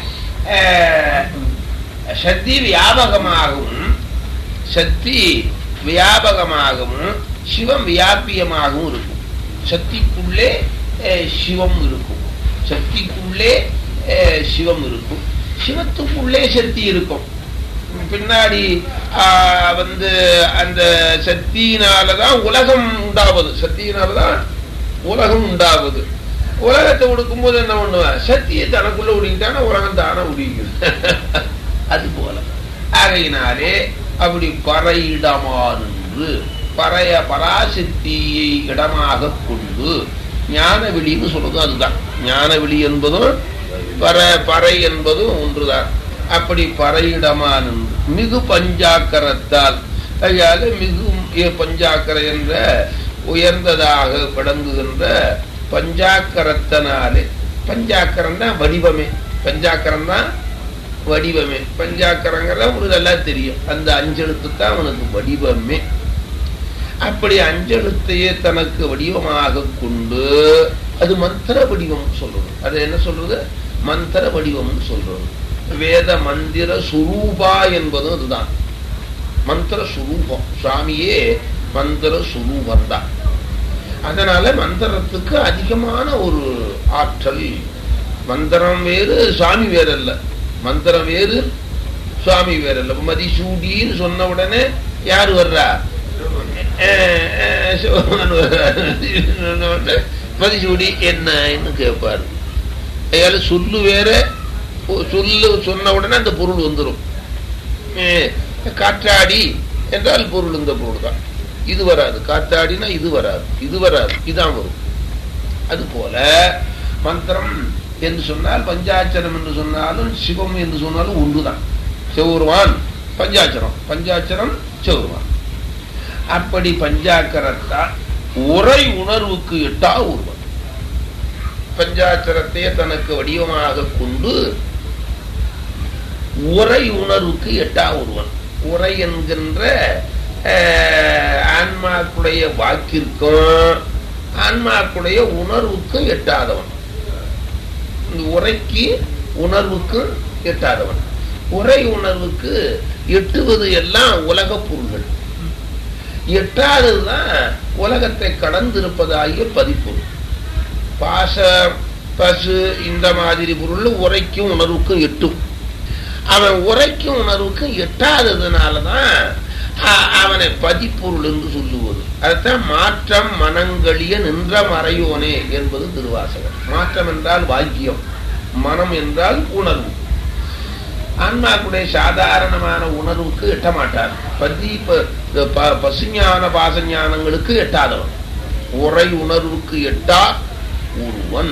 அஹ், சக்தி வியாபகமாகவும் சக்தி வியாபகமாகவும் சிவம் வியாபியமாகவும் இருக்கும் சக்திக்குள்ளே அஹ், சிவம் இருக்கும் சக்திக்குள்ளே அஹ், சிவம் இருக்கும் சிவத்துக்குள்ளே சக்தி இருக்கும் பின்னாடி ஆஹ், வந்து அந்த சக்தியினாலதான் உலகம் உண்டாவது சக்தியினாலதான் உலகம் உண்டாவது உலகத்தை உடுக்கும்போது என்ன பண்ணுவேன் சக்தியை தனக்குள்ள உடிக்கிட்டான உலகம் தானே உடிக்குது அது போல ஆகையினாலே அப்படி பறையிடமா நின்று பறைய பராசக்தியை இடமாக கொண்டு ஞான வெளின்னு சொல்றது அதுதான் ஞான வெளி என்பதும் பர பறை என்பதும் ஒன்றுதான் அப்படி பறையிடமா நின்று மிகு பஞ்சாக்கரத்தால் அதனால மிகு ஏ- பஞ்சாக்கரை என்ற உயர்ந்ததாக விளங்குகின்ற பஞ்சாக்கரத்தனாலே பஞ்சாக்கரம் தான் வடிவமே பஞ்சாக்கரம் தான் வடிவமே பஞ்சாக்கரங்கிறத உங்களுக்கு நல்லா தெரியும் அந்த அஞ்செழுத்து தான் அவனுக்கு வடிவமே அப்படி அஞ்செழுத்தையே தனக்கு வடிவமாக கொண்டு அது மந்திர வடிவம் சொல்றது அது என்ன சொல்றது மந்திர வடிவம் சொல்றது வேத மந்திர சுரூபா என்பதும் அதுதான் மந்திர சுரூபம் சுவாமியே மந்திர சுரூபம் தான் அதனால மந்திரத்துக்கு அதிகமான ஒரு ஆற்றல் மந்திரம் வேறு சுவாமி வேறு அல்ல மந்திரம் வேறு சுவாமி வேறு அல்ல மதிசூடின்னு சொன்ன உடனே யார் வர்றா அஹ் அஹ் சிவபெருமான் வர்றாரு. சொன்ன உடனே மதிசூடி என்னன்னு கேட்பாரு அதனால சொல்லு வேற ஒ- சொல்லு சொன்ன உடனே அந்த பொருள் வந்துடும் காற்றாடி என்றால் பொருள் இந்த பொருள் தான் இது வராது காத்தாடினா இது வராது இது வராது இதான் வரும் அது போல மந்திரம் என்று சொன்னால் பஞ்சாட்சரம் என்று சொன்னாலும் சிவம் என்று சொன்னாலும் ஒன்றுதான் சிவருவான் பஞ்சாட்சரம் பஞ்சாட்சரம் சிவருமான் அப்படி பஞ்சாக்கரத்தால் உரை உணர்வுக்கு எட்டா ஒருவன் பஞ்சாட்சரத்தையே தனக்கு வடிவமாக கொண்டு உரை உணர்வுக்கு எட்டா ஒருவன் உரை என்கின்ற அஹ், ஆன்மாக்குடைய வாக்கிற்கும் ஆன்மாக்குடைய உணர்வுக்கும் எட்டாதவன் இந்த உரைக்கு உணர்வுக்கும் எட்டாதவன் உரை உணர்வுக்கு எட்டுவது எல்லாம் உலக பொருள்கள் எட்டாததுதான் உலகத்தை கடந்திருப்பதாகிய பதிப்பொருள் பாச பசு இந்த மாதிரி பொருள் உரைக்கும் உணர்வுக்கும் எட்டும் அவன் உரைக்கும் உணர்வுக்கும் எட்டாததுனாலதான் அ- அவனை பதிப்பொருள் என்று சொல்லுவது அதைத்தான் மாற்றம் மனங்களிய நின்ற மறையோனே என்பது திருவாசகம் மாற்றம் என்றால் வாக்கியம் மனம் என்றால் உணர்வு ஆன்மாக்குடைய சாதாரணமான உணர்வுக்கு எட்ட மாட்டார் பதி ப- ப- பசுஞான பாசஞானங்களுக்கு எட்டாதவன் உரை உணர்வுக்கு எட்டா ஒருவன்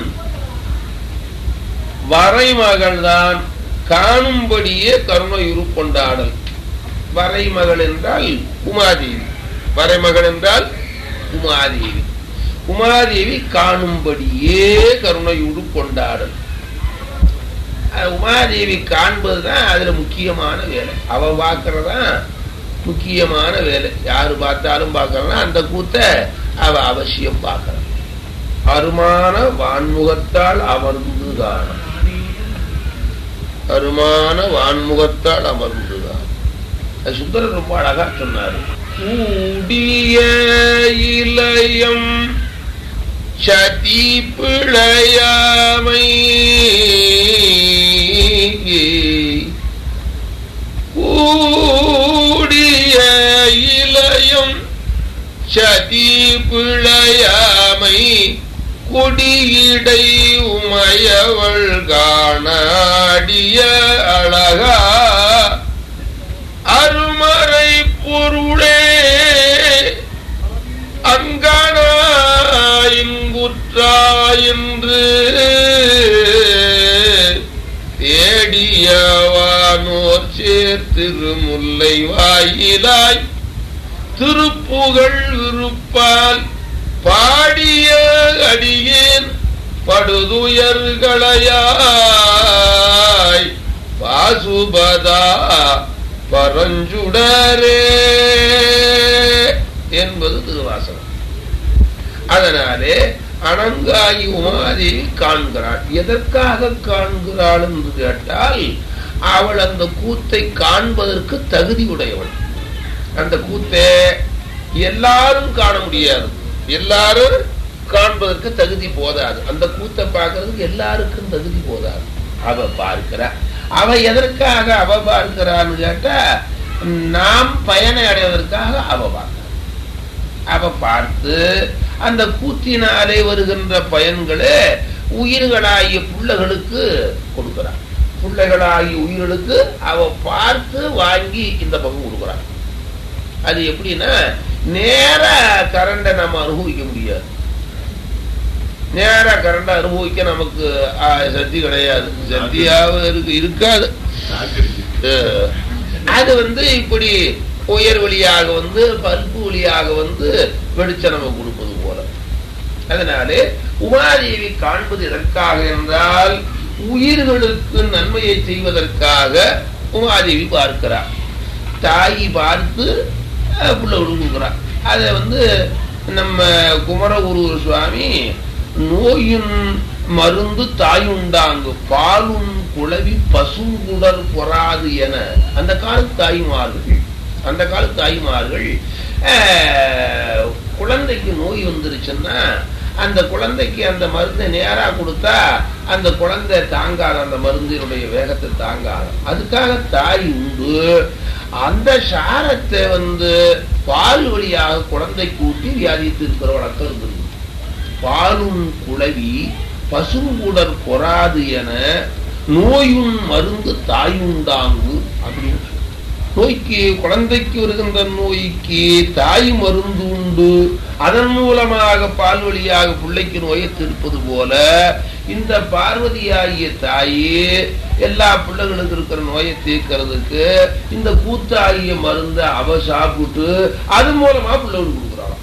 வரைமகள்தான் காணும்படியே கருணையுரு கொண்டாடல் வரைமகள் என்றால் உமாதேவி வரைமகள் என்றால் உமாதேவி உமாதேவி காணும்படியே கருணையுடு கொண்டாடல் அஹ் உமாதேவி காண்பதுதான் அதுல முக்கியமான வேலை அவ பார்க்கறதான் முக்கியமான வேலை யாரு பார்த்தாலும் பார்க்கறனா அந்த கூத்த அவ அவசியம் பார்க்கறான் அருமான வான்முகத்தால் அமர்ந்து காணும் அருமான வான்முகத்தால் அமர்ந்து காணும் அது சுந்தரர் ரொம்ப அழகா சொன்னாரு கூடிய இளையம் சதி பிழையாமை கூடிய இளையம் சதி பிழையாமை கொடியிடை உமையவள் காணாடிய அழகா அருமறை பொருளே அங்கனாயிங்குற்றாயின்று தேடியவானோர் சேர்த்திருமுல்லை வாயிலாய் திருப்புகழ் விருப்பால் பாடிய அடியேன் படுதுயர்களையாய் பாசுபதா பரஞ்சுடரே என்பது திருவாசகம் அதனாலே அணங்காயி உமாதேவி காண்கிறாள் எதற்காக காண்கிறாள் என்று கேட்டால் அவள் அந்த கூத்தை காண்பதற்கு தகுதி உடையவள் அந்த கூத்தை எல்லாரும் காண முடியாது எல்லாரும் காண்பதற்கு தகுதி போதாது அந்த கூத்தை பார்க்கறதுக்கு எல்லாருக்கும் தகுதி போதாது அவ பார்க்கிறா அவ எதற்காக அவ பார்க்கிறான்னு கேட்டா நாம் பயனை அடைவதற்காக அவ பார்க்கிறார் அவ பார்த்து அந்த கூத்தினாலே வருகின்ற பயன்களை உயிர்களாகிய பிள்ளைகளுக்கு கொடுக்கிறார் பிள்ளைகளாகிய உயிர்களுக்கு அவ பார்த்து வாங்கி இந்த பக்கம் கொடுக்கிறார் அது எப்படின்னா நேர கரண்டை நம்ம அனுபவிக்க முடியாது நேர கரண்டை அனுபவிக்க நமக்கு ஆ, சக்தி கிடையாது சக்தியாக இருக்கு இருக்காது அஹ், அது வந்து இப்படி உயர் வழியாக வந்து பல்பு வழியாக வந்து வெளிச்சம் நம்ம கொடுப்பது போல அதனாலே உமாதேவி காண்பது எதற்காக என்றால் உயிர்களுக்கு நன்மையை செய்வதற்காக உமாதேவி பார்க்கிறார் தாய் பார்த்து அஹ், புள்ள கொடுக்குறார் அதை வந்து நம்ம குமரகுரு சுவாமி நோயின் மருந்து தாயுண்டாங்கு பாலும் குளவி பசுங்குடர் பொறாது என அந்த காலத்து தாய்மார்கள் அந்த காலத்து தாய்மார்கள் அஹ், குழந்தைக்கு நோய் வந்துருச்சுன்னா அந்த குழந்தைக்கு அந்த மருந்தை நேரா கொடுத்தா அந்த குழந்தை தாங்காது அந்த மருந்தினுடைய வேகத்தை தாங்காது அதுக்காக தாய் உண்டு அந்த சாரத்தை வந்து பால் வழியாக குழந்தை கூட்டி வியாதித்து இருக்கிற வழக்கம் இருந்தது பாலும் குளவி பசுங்குடர் பொறாது என நோயுன் மருந்து தாயுண்டாங்கு அப்படின்னு சொல்லு. நோய்க்கு குழந்தைக்கு வருகின்ற நோய்க்கு தாய் மருந்து உண்டு அதன் மூலமாக பால் வழியாக பிள்ளைக்கு நோயை தீர்ப்பது போல இந்த பார்வதியாகிய தாயே எல்லா பிள்ளைகளுக்கு இருக்கிற நோயை தீர்க்கறதுக்கு இந்த கூத்தாகிய மருந்தை அவ சாப்பிட்டு அது மூலமா பிள்ளைகளுக்கு கொடுக்குறாளாம்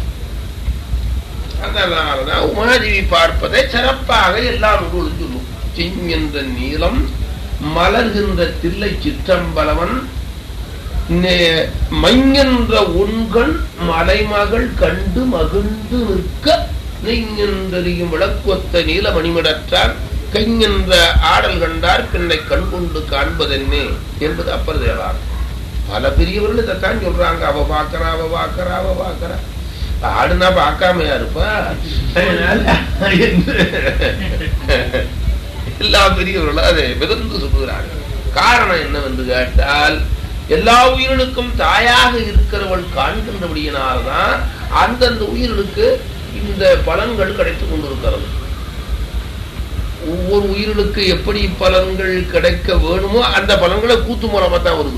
அதனாலதான் உமாதேவி பார்ப்பதை சிறப்பாக எல்லா நூல்களும் சொல்லும் செங்கென்ற நீளம் மலர்கின்ற தில்லை சிற்றம்பலவன் நே- மைங்கென்ற உண்கண் மலைமகள் கண்டு மகிழ்ந்து நிற்க நெய்ஞென்றறியும் விளக்குவத்த நீல மணிமிடற்றார் கைங்கென்ற ஆடல் கண்டார் பின்னை கண் கொண்டு காண்பதென்னே என்பது அப்பர் தேவார் பல பெரியவர்கள் இதைத்தான் சொல்றாங்க அவ பாக்குறா அவ பாக்குறா அவ பாக்குறா ஆடுனா பார்க்காமையா இருப்பா அதனால எல்லா பெரியவர்களும் அதை மிதந்து சொல்லுகிறாங்க காரணம் என்னவென்று கேட்டால் எல்லா உயிர்களுக்கும் தாயாக இருக்கிறவள் காண்கின்றபடியினால்தான் அந்தந்த உயிர்களுக்கு இந்த பலன்கள் கிடைத்துக் கொண்டிருக்கிறது ஒவ்வொரு உயிர்களுக்கு எப்படி பலன்கள் கிடைக்க வேணுமோ அந்த பலன்களை கூத்து மூலமா தான் வருது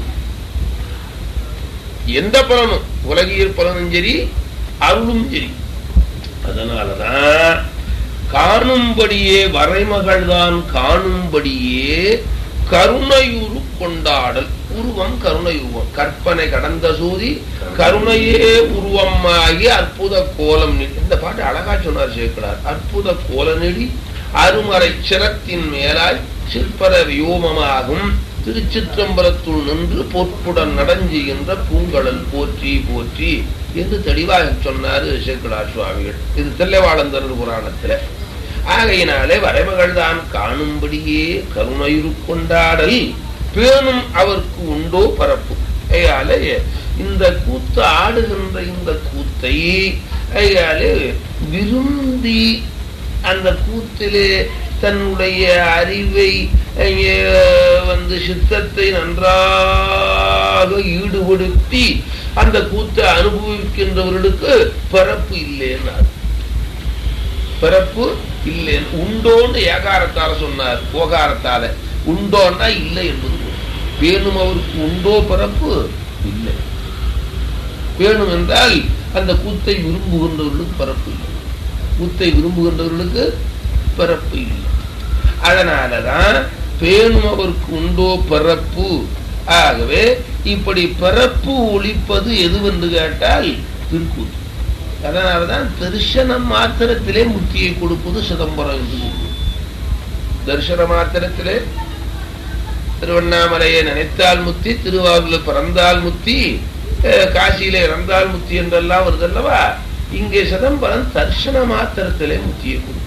எந்த பலனும் உலகியல் பலனும் சரி அருளும் சரி அதனாலதான் காணும்படியே வரைமகள் தான் காணும்படியே கருணையுரு கொண்டாடல் உருவம் கருணை உருவம் கற்பனை கடந்த சூதி கருணையே உருவமாகி அற்புத கோலம் நெடி இந்த பாட்டு அழகா சொன்னார் சேர்க்கிறார் அற்புத கோல நெடி அருமறை சிரத்தின் மேலாய் சிற்பர வியோமமாகும் திருச்சிற்றம்பலத்துள் நின்று பொற்புடன் நடஞ்சுகின்ற பூங்கடல் போற்றி போற்றி என்று தெளிவாக சொன்னாரு சேக்கடார் சுவாமிகள் இது தில்லைவாழந்தர் புராணத்துல ஆகையினாலே வரைமகள் தான் காணும்படியே கருணையுரு கொண்டாடல் பேணும் அவருக்கு உண்டோ பரப்பு ஐயாலே இந்த கூத்து ஆடுகின்ற இந்த கூத்தை ஐயாலே விரும்பி அந்த கூத்திலே தன்னுடைய அறிவை அஹ், வந்து சித்தத்தை நன்றாக ஈடுபடுத்தி அந்த கூத்தை அனுபவிக்கின்றவர்களுக்கு பிறப்பு இல்லைன்னார் பிறப்பு இல்லை உண்டோன்னு ஏகாரத்தால சொன்னார் ஓகாரத்தால உண்டோன்னா இல்லை என்பது பொருள். வேணும் அவருக்கு உண்டோ பிறப்பு இல்லை வேணும் என்றால் அந்த கூத்தை விரும்புகின்றவர்களுக்கு பிறப்பு இல்லை கூத்தை விரும்புகின்றவர்களுக்கு பிறப்பு இல்லை அதனாலதான் பேணும் அவருக்கு உண்டோ பிறப்பு ஆகவே இப்படி பிறப்பு ஒழிப்பது எதுவென்று கேட்டால் திருக்கூத்து அதனாலதான் தரிசனம் மாத்திரத்திலே முக்தியை கொடுப்பது சிதம்பரம் என்று கூறுவது. தரிசன மாத்திரத்திலே திருவண்ணாமலையை நினைத்தால் முத்தி திருவாரூரில் பிறந்தால் முத்தி அஹ், காசியிலே இறந்தால் முத்தி என்றெல்லாம் வருதல்லவா இங்கே சிதம்பரம் தரிசன மாத்திரத்திலே முத்தியை கொடுக்கும்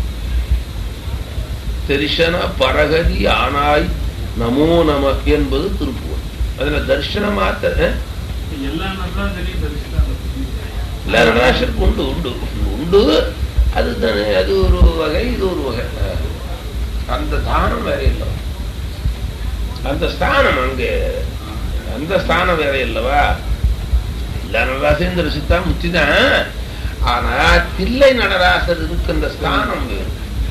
தரிசன பரகதி ஆனாய் நமோ நம என்பது திருப்புவன் அதுல தரிசன மாத்திர அஹ், எல்லா நடராஜரையும் தரிசித்தாங்க இல்ல நடராசருக்கு உண்டு உண்டு உண்டு அது தானே அது ஒரு வகை இது ஒரு வகை அந்த தானம் வேற இல்லை அந்த ஸ்தானம் அங்கே அந்த ஸ்தானம் வேற இல்லவா இல்ல நடராசன் தரிசித்தா முத்தி தான் ஆனா தில்லை நடராசர் இருக்கின்ற ஸ்தானம் வேறு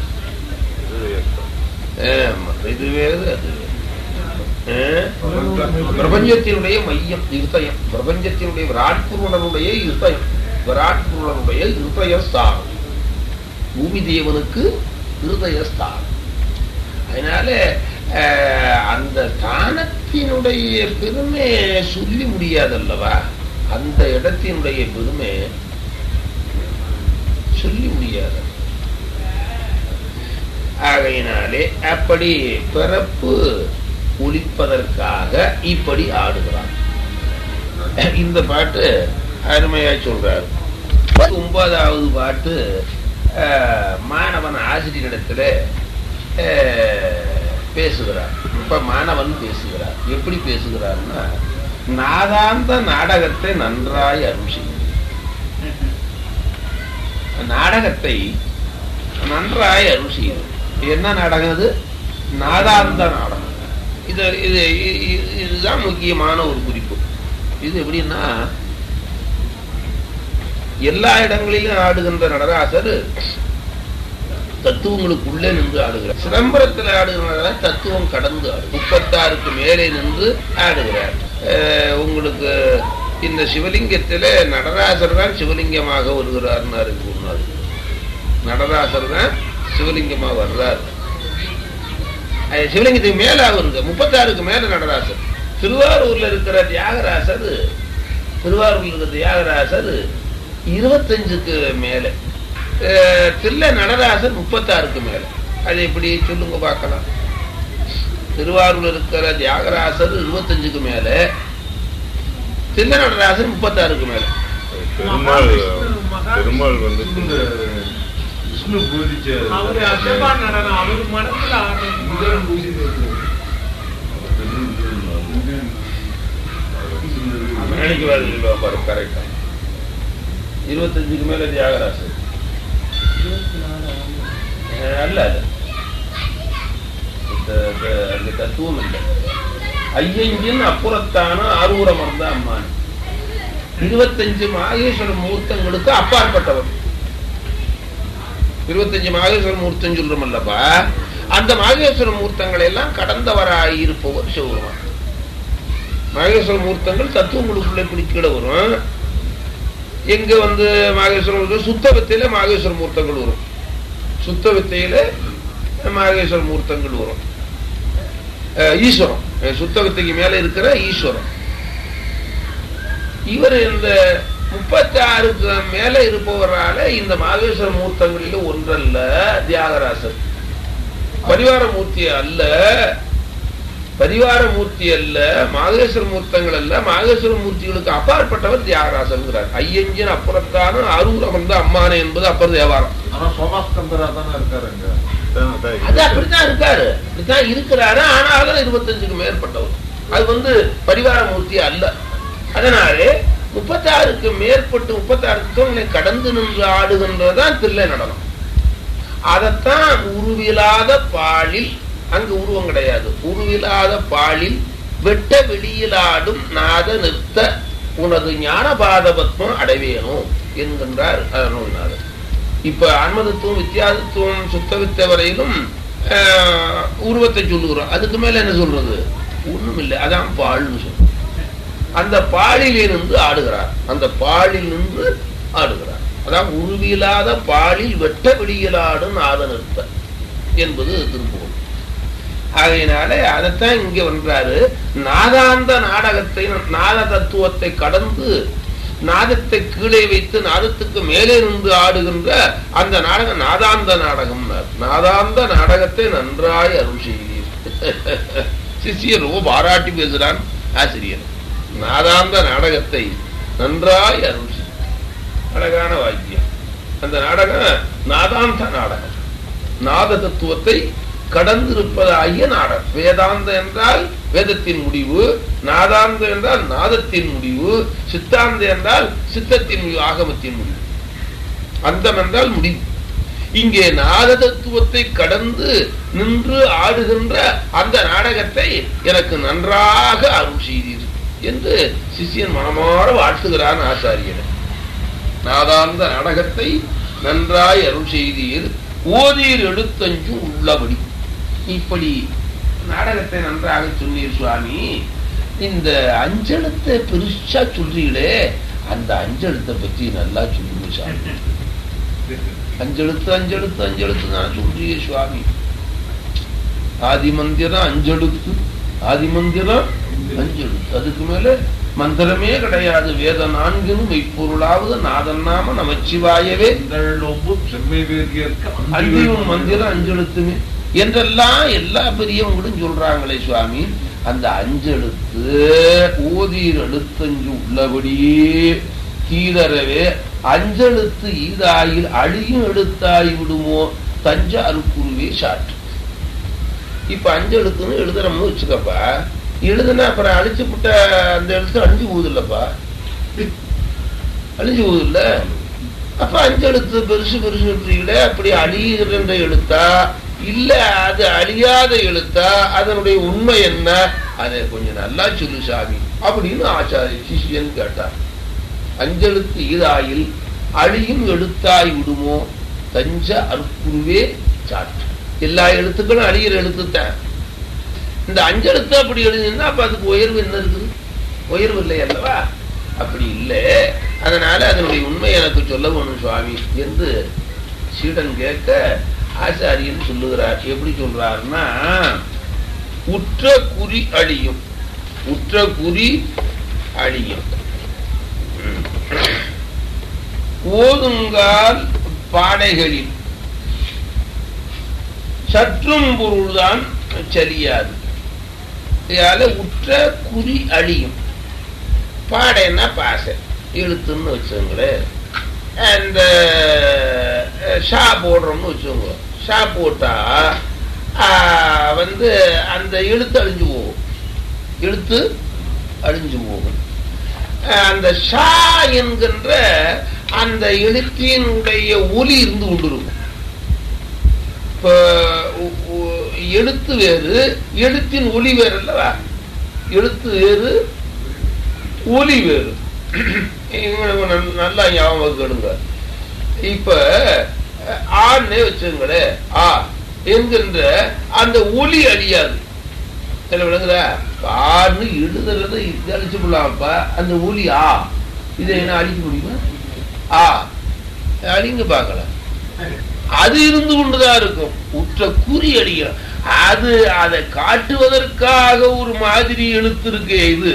ஆமா, இது வேறு அது வேறு ஆ? பிரபஞ்சத்தினுடைய மையம் இருதயம் பிரபஞ்சத்தினுடைய விராட் புருணனுடைய இருதயம் விராட் புருணனுடைய இருதய ஸ்தானம் பூமி தேவனுக்கு இருதய ஸ்தானம் அதனால அஹ், அந்த ஸ்தானத்தினுடைய பெருமை சொல்லி முடியாதல்லவா அந்த இடத்தினுடைய பெருமை சொல்லி முடியாது ஆகையினாலே அப்படி பிறப்பு ஒழிப்பதற்காக இப்படி ஆடுகிறார் இந்த பாட்டு அருமையா சொல்றாரு ஒன்பதாவது பாட்டு அஹ், மாணவன் ஆசிரியரிடத்துல அஹ், பேசுகிறார் இப்ப மாணவன் பேசுகிறார் எப்படி பேசுகிறார்னா நாதாந்த நாடகத்தை நன்றாய் அருள் செய்யும் நாடகத்தை நன்றாய் அருள் செய்யும் என்ன நாடகம் அது நாதாந்த நாடகம் இது இது இ- இ- இதுதான் முக்கியமான ஒரு குறிப்பு இது எப்படின்னா எல்லா இடங்களிலும் ஆடுகின்ற நடராசர் தத்துவங்களுக்கு உள்ளே நின்று ஆடுகிறார் சிதம்பரத்தில் ஆடுகிற தத்துவம் கடந்து ஆடு முப்பத்தாறுக்கு மேலே நின்று ஆடுகிறார் அஹ் உங்களுக்கு இந்த சிவலிங்கத்தில் நடராசர் தான் சிவலிங்கமாக வருகிறார்னாரு குருநாதர் நடராசர் தான் சிவலிங்கமா வர்றார் அது சிவலிங்கத்துக்கு மேல அவருக்கு முப்பத்தாறுக்கு மேல நடராசர் திருவாரூர்ல இருக்கிற தியாகராசர் திருவாரூர்ல இருக்கிற தியாகராசர் இருபத்தஞ்சுக்கு மேல அஹ், தில்லை நடராசர் முப்பத்தாறுக்கு மேல அது எப்படி சொல்லுங்க பார்க்கலாம் திருவாரூர்ல இருக்கிற தியாகராசர் இருபத்தஞ்சுக்கு மேல தில்லை நடராசர் முப்பத்தாறுக்கு மேல பெருமாள் பெருமாள் வந்து இந்த விஷ்ணு பூஜிச்ச அவரு அசபா நடனம் அவரு மனசுல ஆடுறது முதல் பூஜை மணிக்கு வருது பாரு கரெக்டா இருபத்தஞ்சுக்கு மேல தியாகராசர் அஹ் அல்ல அது இந்த- இந்த- அந்த தத்துவம் இல்லை ஐயங்கின் அப்புறத்தான ஆரூரமர்ந்த அம்மான் இருபத்தஞ்சு மாகேஸ்வர மூர்த்தங்களுக்கு அப்பாற்பட்டவர் இருபத்தஞ்சு மாகேஸ்வர மூர்த்தம் சொல்றோம் அல்லப்பா அந்த மாகேஸ்வர மூர்த்தங்களை எல்லாம் கடந்தவராய் இருப்பவர் சிவபெருமான் மாகேஸ்வர மூர்த்தங்கள் தத்துவங்களுக்குள்ள இப்படி கீழே வரும் எங்க வந்து மாகேஸ்வர மூர்த்தம் சுத்த வித்தையில மாகேஸ்வர மூர்த்தங்கள் வரும் சுத்த வித்தையில மாகேஸ்வர மூர்த்தங்கள் வரும் அஹ் ஈஸ்வரம் அஹ் சுத்த வித்தைக்கு மேல இருக்கிற ஈஸ்வரம் இவர் இந்த முப்பத்தி ஆறுக்கு மேல இருப்பவரால இந்த மாகேஸ்வர மூர்த்தங்களில் ஒன்றல்ல தியாகராசர் பரிவார மூர்த்தி அல்ல பரிவார மூர்த்தி அல்ல மாகேஸ்வர மூர்த்தங்கள் அல்ல மாகேஸ்வர மூர்த்திகளுக்கு அப்பாற்பட்டவர் தியாகராசன்கிறார் ஐயஞ்சின் அப்புறத்தான அரூரம் வந்து அம்மானே என்பது அப்பர் தேவாரம் ஆனா சோமாஸ்கந்தரா தானே இருக்காருங்க அது அப்படித்தான் இருக்காரு அப்படித்தான் இருக்கிறாரு ஆனாலும் இருபத்தஞ்சுக்கு மேற்பட்டவர் அது வந்து பரிவார மூர்த்தி அல்ல அதனாலே முப்பத்தாறுக்கு மேற்பட்டு முப்பத்தாறு தூண்களை கடந்து நின்று ஆடுகின்றதுதான் தில்லை நடனம் அதைத்தான் உருவிலாத பாலில் அங்கு உருவம் கிடையாது உருவிலாத பாலில் வெட்ட வெளியிலாடும் நாத நிறுத்த உனது ஞான பாதபத்மம் அடைவேணும் என்கின்றார் அருணநாதர் இப்ப ஆன்மதத்துவம் வித்தியாசத்துவம் சுத்தவித்த வரையிலும் ஆஹ், உருவத்தை சொல்லுகிறோம் அதுக்கு மேல என்ன சொல்றது ஒண்ணும் இல்லை அதான் பால்னு சொல்றோம் அந்த பாலிலே நின்று ஆடுகிறார் அந்த பாலில் நின்று ஆடுகிறார் அதான் உருவிலாத பாலில் வெட்ட வெளியிலாடும் நாத நிறுத்த என்பது திருப்புகழ் ஆகையினால அதைத்தான் இங்க வந்தாரு நாதாந்த நாடகத்தை நாத தத்துவத்தை கடந்து நாதத்தை கீழே வைத்து நாதத்துக்கு மேலே நின்று ஆடுகின்ற அந்த நாடகம் நாதாந்த நாடகம் நாதாந்த நாடகத்தை நன்றாய் அருள் செய்தீர் சிஷியர் ரொம்ப பாராட்டி பேசுறான் ஆசிரியர் நாதாந்த நாடகத்தை நன்றாய் அருள் செய்தீர் அழகான வாக்கியம் அந்த நாடகம் நாதாந்த நாடகம் நாத தத்துவத்தை கடந்திருப்பதாகிய நாடகம் வேதாந்த என்றால் வேதத்தின் முடிவு நாதாந்த என்றால் நாதத்தின் முடிவு சித்தாந்த என்றால் சித்தத்தின் முடிவு ஆகமத்தின் முடிவு அந்தம் என்றால் முடிவு இங்கே நாத தத்துவத்தை கடந்து நின்று ஆடுகின்ற அந்த நாடகத்தை எனக்கு நன்றாக அருள் செய்தீர் என்று சிஷியன் மனமாற வாழ்த்துகிறான் ஆச்சாரியனை நாதாந்த நாடகத்தை நன்றாய் அருள் செய்தீர் ஓதீர் எழுத்தஞ்சு உள்ளபடி இப்படி நாடகத்தை நன்றாக சொன்னீர் சுவாமி இந்த அஞ்செழுத்தை பெருசா சொல்றீங்களே அந்த அஞ்செழுத்தை பத்தி நல்லா சொல்லுங்க சாமி அஞ்செழுத்து அஞ்செழுத்து அஞ்செழுத்து நான் சொல்றீங்க சுவாமி ஆதி மந்திரம் அஞ்செழுத்து ஆதி மந்திரம் அஞ்செழுத்து அதுக்கு மேல மந்திரமே கிடையாது வேத நான்கினும் மெய்ப்பொருளாவது நாதன் நாம நமச்சிவாயவே ஒம்பும் செம்மை வேதியர்க்கு அந்தியும் மந்திரம் அஞ்செழுத்துமே என்றெல்லாம் எல்லா பெரியவங்களும் சொல்றாங்களே சுவாமி அந்த அஞ்செழுத்து ஓதீர் எழுத்தஞ்சு உள்ளபடியே கீழறவே அஞ்செழுத்து ஈதாயில் அழியும் எழுத்தாய் விடுமோ தஞ்ச அருக்குருவே சாற்று இப்ப அஞ்செழுத்துன்னு எழுதுறோம்னு வச்சுக்கப்பா எழுதுனா அப்புறம் அழிச்சு விட்ட அந்த எழுத்து அழிஞ்சு போகுதில்லப்பா அழிஞ்சு போகுதில்ல அப்ப அஞ்செழுத்து பெருசு பெருசு எழுத்துகளே அப்படி அழிகின்ற எழுத்தா இல்ல அது அழியாத எழுத்தா அதனுடைய உண்மை என்ன அதை கொஞ்சம் நல்லா சொல்லு சாமி அப்படின்னு ஆச்சாரிய சிஷியன் கேட்டார் அஞ்செழுத்து ஈதாயில் அழியும் எழுத்தாய் விடுமோ தஞ்ச அற்புருவே சாற்று எல்லா எழுத்துக்களும் அழிகிற எழுத்துத்தான் இந்த அஞ்செழுத்து அப்படி எழுதினா அப்ப அதுக்கு உயர்வு என்ன இருக்குது உயர்வு இல்லை அல்லவா அப்படி இல்லை அதனால அதனுடைய உண்மை எனக்கு சொல்ல வேணும் சுவாமி என்று சீடன் கேட்க ஆசாரியன் சொல்லுகிறார் எப்படி சொல்றாருன்னா உற்ற குறி அழியும் உற்ற குறி அழியும் ம். ஓதுங்கால் பாடைகளில் சற்றும் பொருள்தான் சரியாது இதால உற்ற குறி அழியும் பாடைன்னா பாசை எழுத்துன்னு வச்சுங்களேன் அந்த அஹ், ஷா போடுறோம்னு வச்சுக்கோங்க ஷா போட்டா ஆஹ், வந்து அந்த எழுத்து அழிஞ்சு போகும் எழுத்து அழிஞ்சு போகும் அஹ், அந்த ஷா என்கின்ற அந்த எழுத்தினுடைய ஒலி இருந்து கொண்டிருக்கும் இப்போ உ- உ- எழுத்து வேறு எழுத்தின் ஒலி வேறு அல்லவா எழுத்து வேறு ஒலி வேறு இவங்க நல்- நல்லா ஞாபகம் வச்சுக்கிடுங்க இப்ப அஹ், ஆன்னே வச்சுங்களேன் ஆ என்கின்ற அந்த ஒலி அழியாது சில விளங்குதா ஆன்னு எழுதுறத இது அழிச்சு விடலாம்ப்பா அந்த ஒலி ஆ இதை என்ன அழிக்க முடியுமா ஆ அழிங்க பார்க்கலாம் அது இருந்து கொண்டுதான் இருக்கும் உற்ற குறி அடிக்கும் அது அதை காட்டுவதற்காக ஒரு மாதிரி எழுத்து இருக்கே இது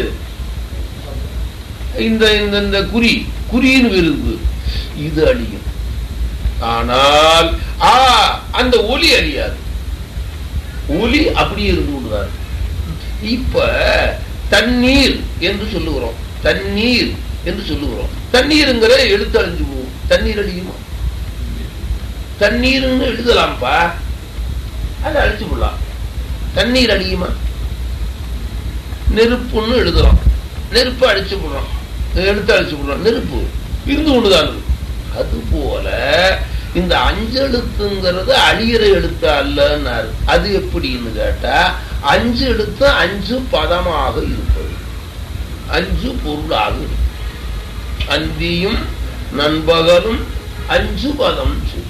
இந்த இந்த இந்த குறி குறியின் விருது இது அழியும் ஆனால் ஆ அந்த ஒலி அழியாது ஒலி அப்படியே இருந்து கொண்டுதான் இருக்கும். இப்ப தண்ணீர் என்று சொல்லுகிறோம் தண்ணீர் என்று சொல்லுகிறோம் தண்ணீருங்கிற எழுத்து அழிஞ்சு போகும் தண்ணீர் அழியுமா தண்ணீர்னு எழுதலாம்ப்பா அதை அழிச்சு விடலாம் தண்ணீர் அழியுமா நெருப்புன்னு எழுதுறோம் நெருப்பு அழிச்சு விடுறோம் எழுத்து அழிச்சு விடுறோம் நெருப்பு இருந்து கொண்டுதான் இருக்கு அது போல இந்த அஞ்செழுத்துங்கிறது அழியிற எழுத்து அல்லன்னாரு அது எப்படின்னு கேட்டா அஞ்சு எழுத்து அஞ்சு பதமாக இருப்பது அஞ்சு பொருளாக இருக்கு அந்தியும் நண்பகலும் அஞ்சு பதம் சொல்லு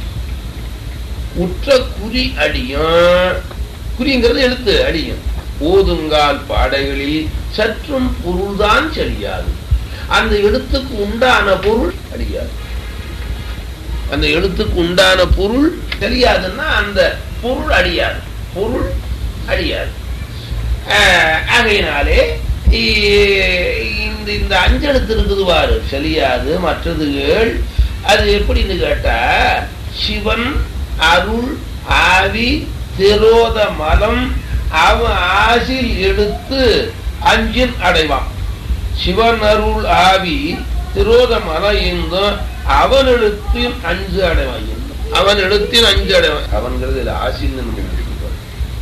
உற்ற குறி அடியும் குறிங்கிறது எழுத்து அடியும் ஓதுங்கால் பாடைகளில் சற்றும் பொருள்தான் சரியாது அந்த எழுத்துக்கு உண்டான பொருள் அடியாது அந்த எழுத்துக்கு உண்டான பொருள் தெரியாதுன்னா அந்த பொருள் அடியாது பொருள் அடியாது ஆஹ், ஆகையினாலே இ- இந்த இந்த அஞ்செழுத்து இருக்குது பாரு செலியாது மற்றதுகள் அது எப்படின்னு கேட்டா சிவன் அருள் ஆவி திரோத மலம் அவன் ஆசில் எடுத்து அஞ்சின் அடைவான் சிவன் அருள் ஆவி திரோத மலம் இருந்தும் அவன் எழுத்தின் அஞ்சு அடைவான் இருந்தும். அவன் எழுத்தின் அஞ்சு அடைவான் அவன்கிறது இதுல ஆசின்னு நம்ம எடுத்துக்கிறோம்.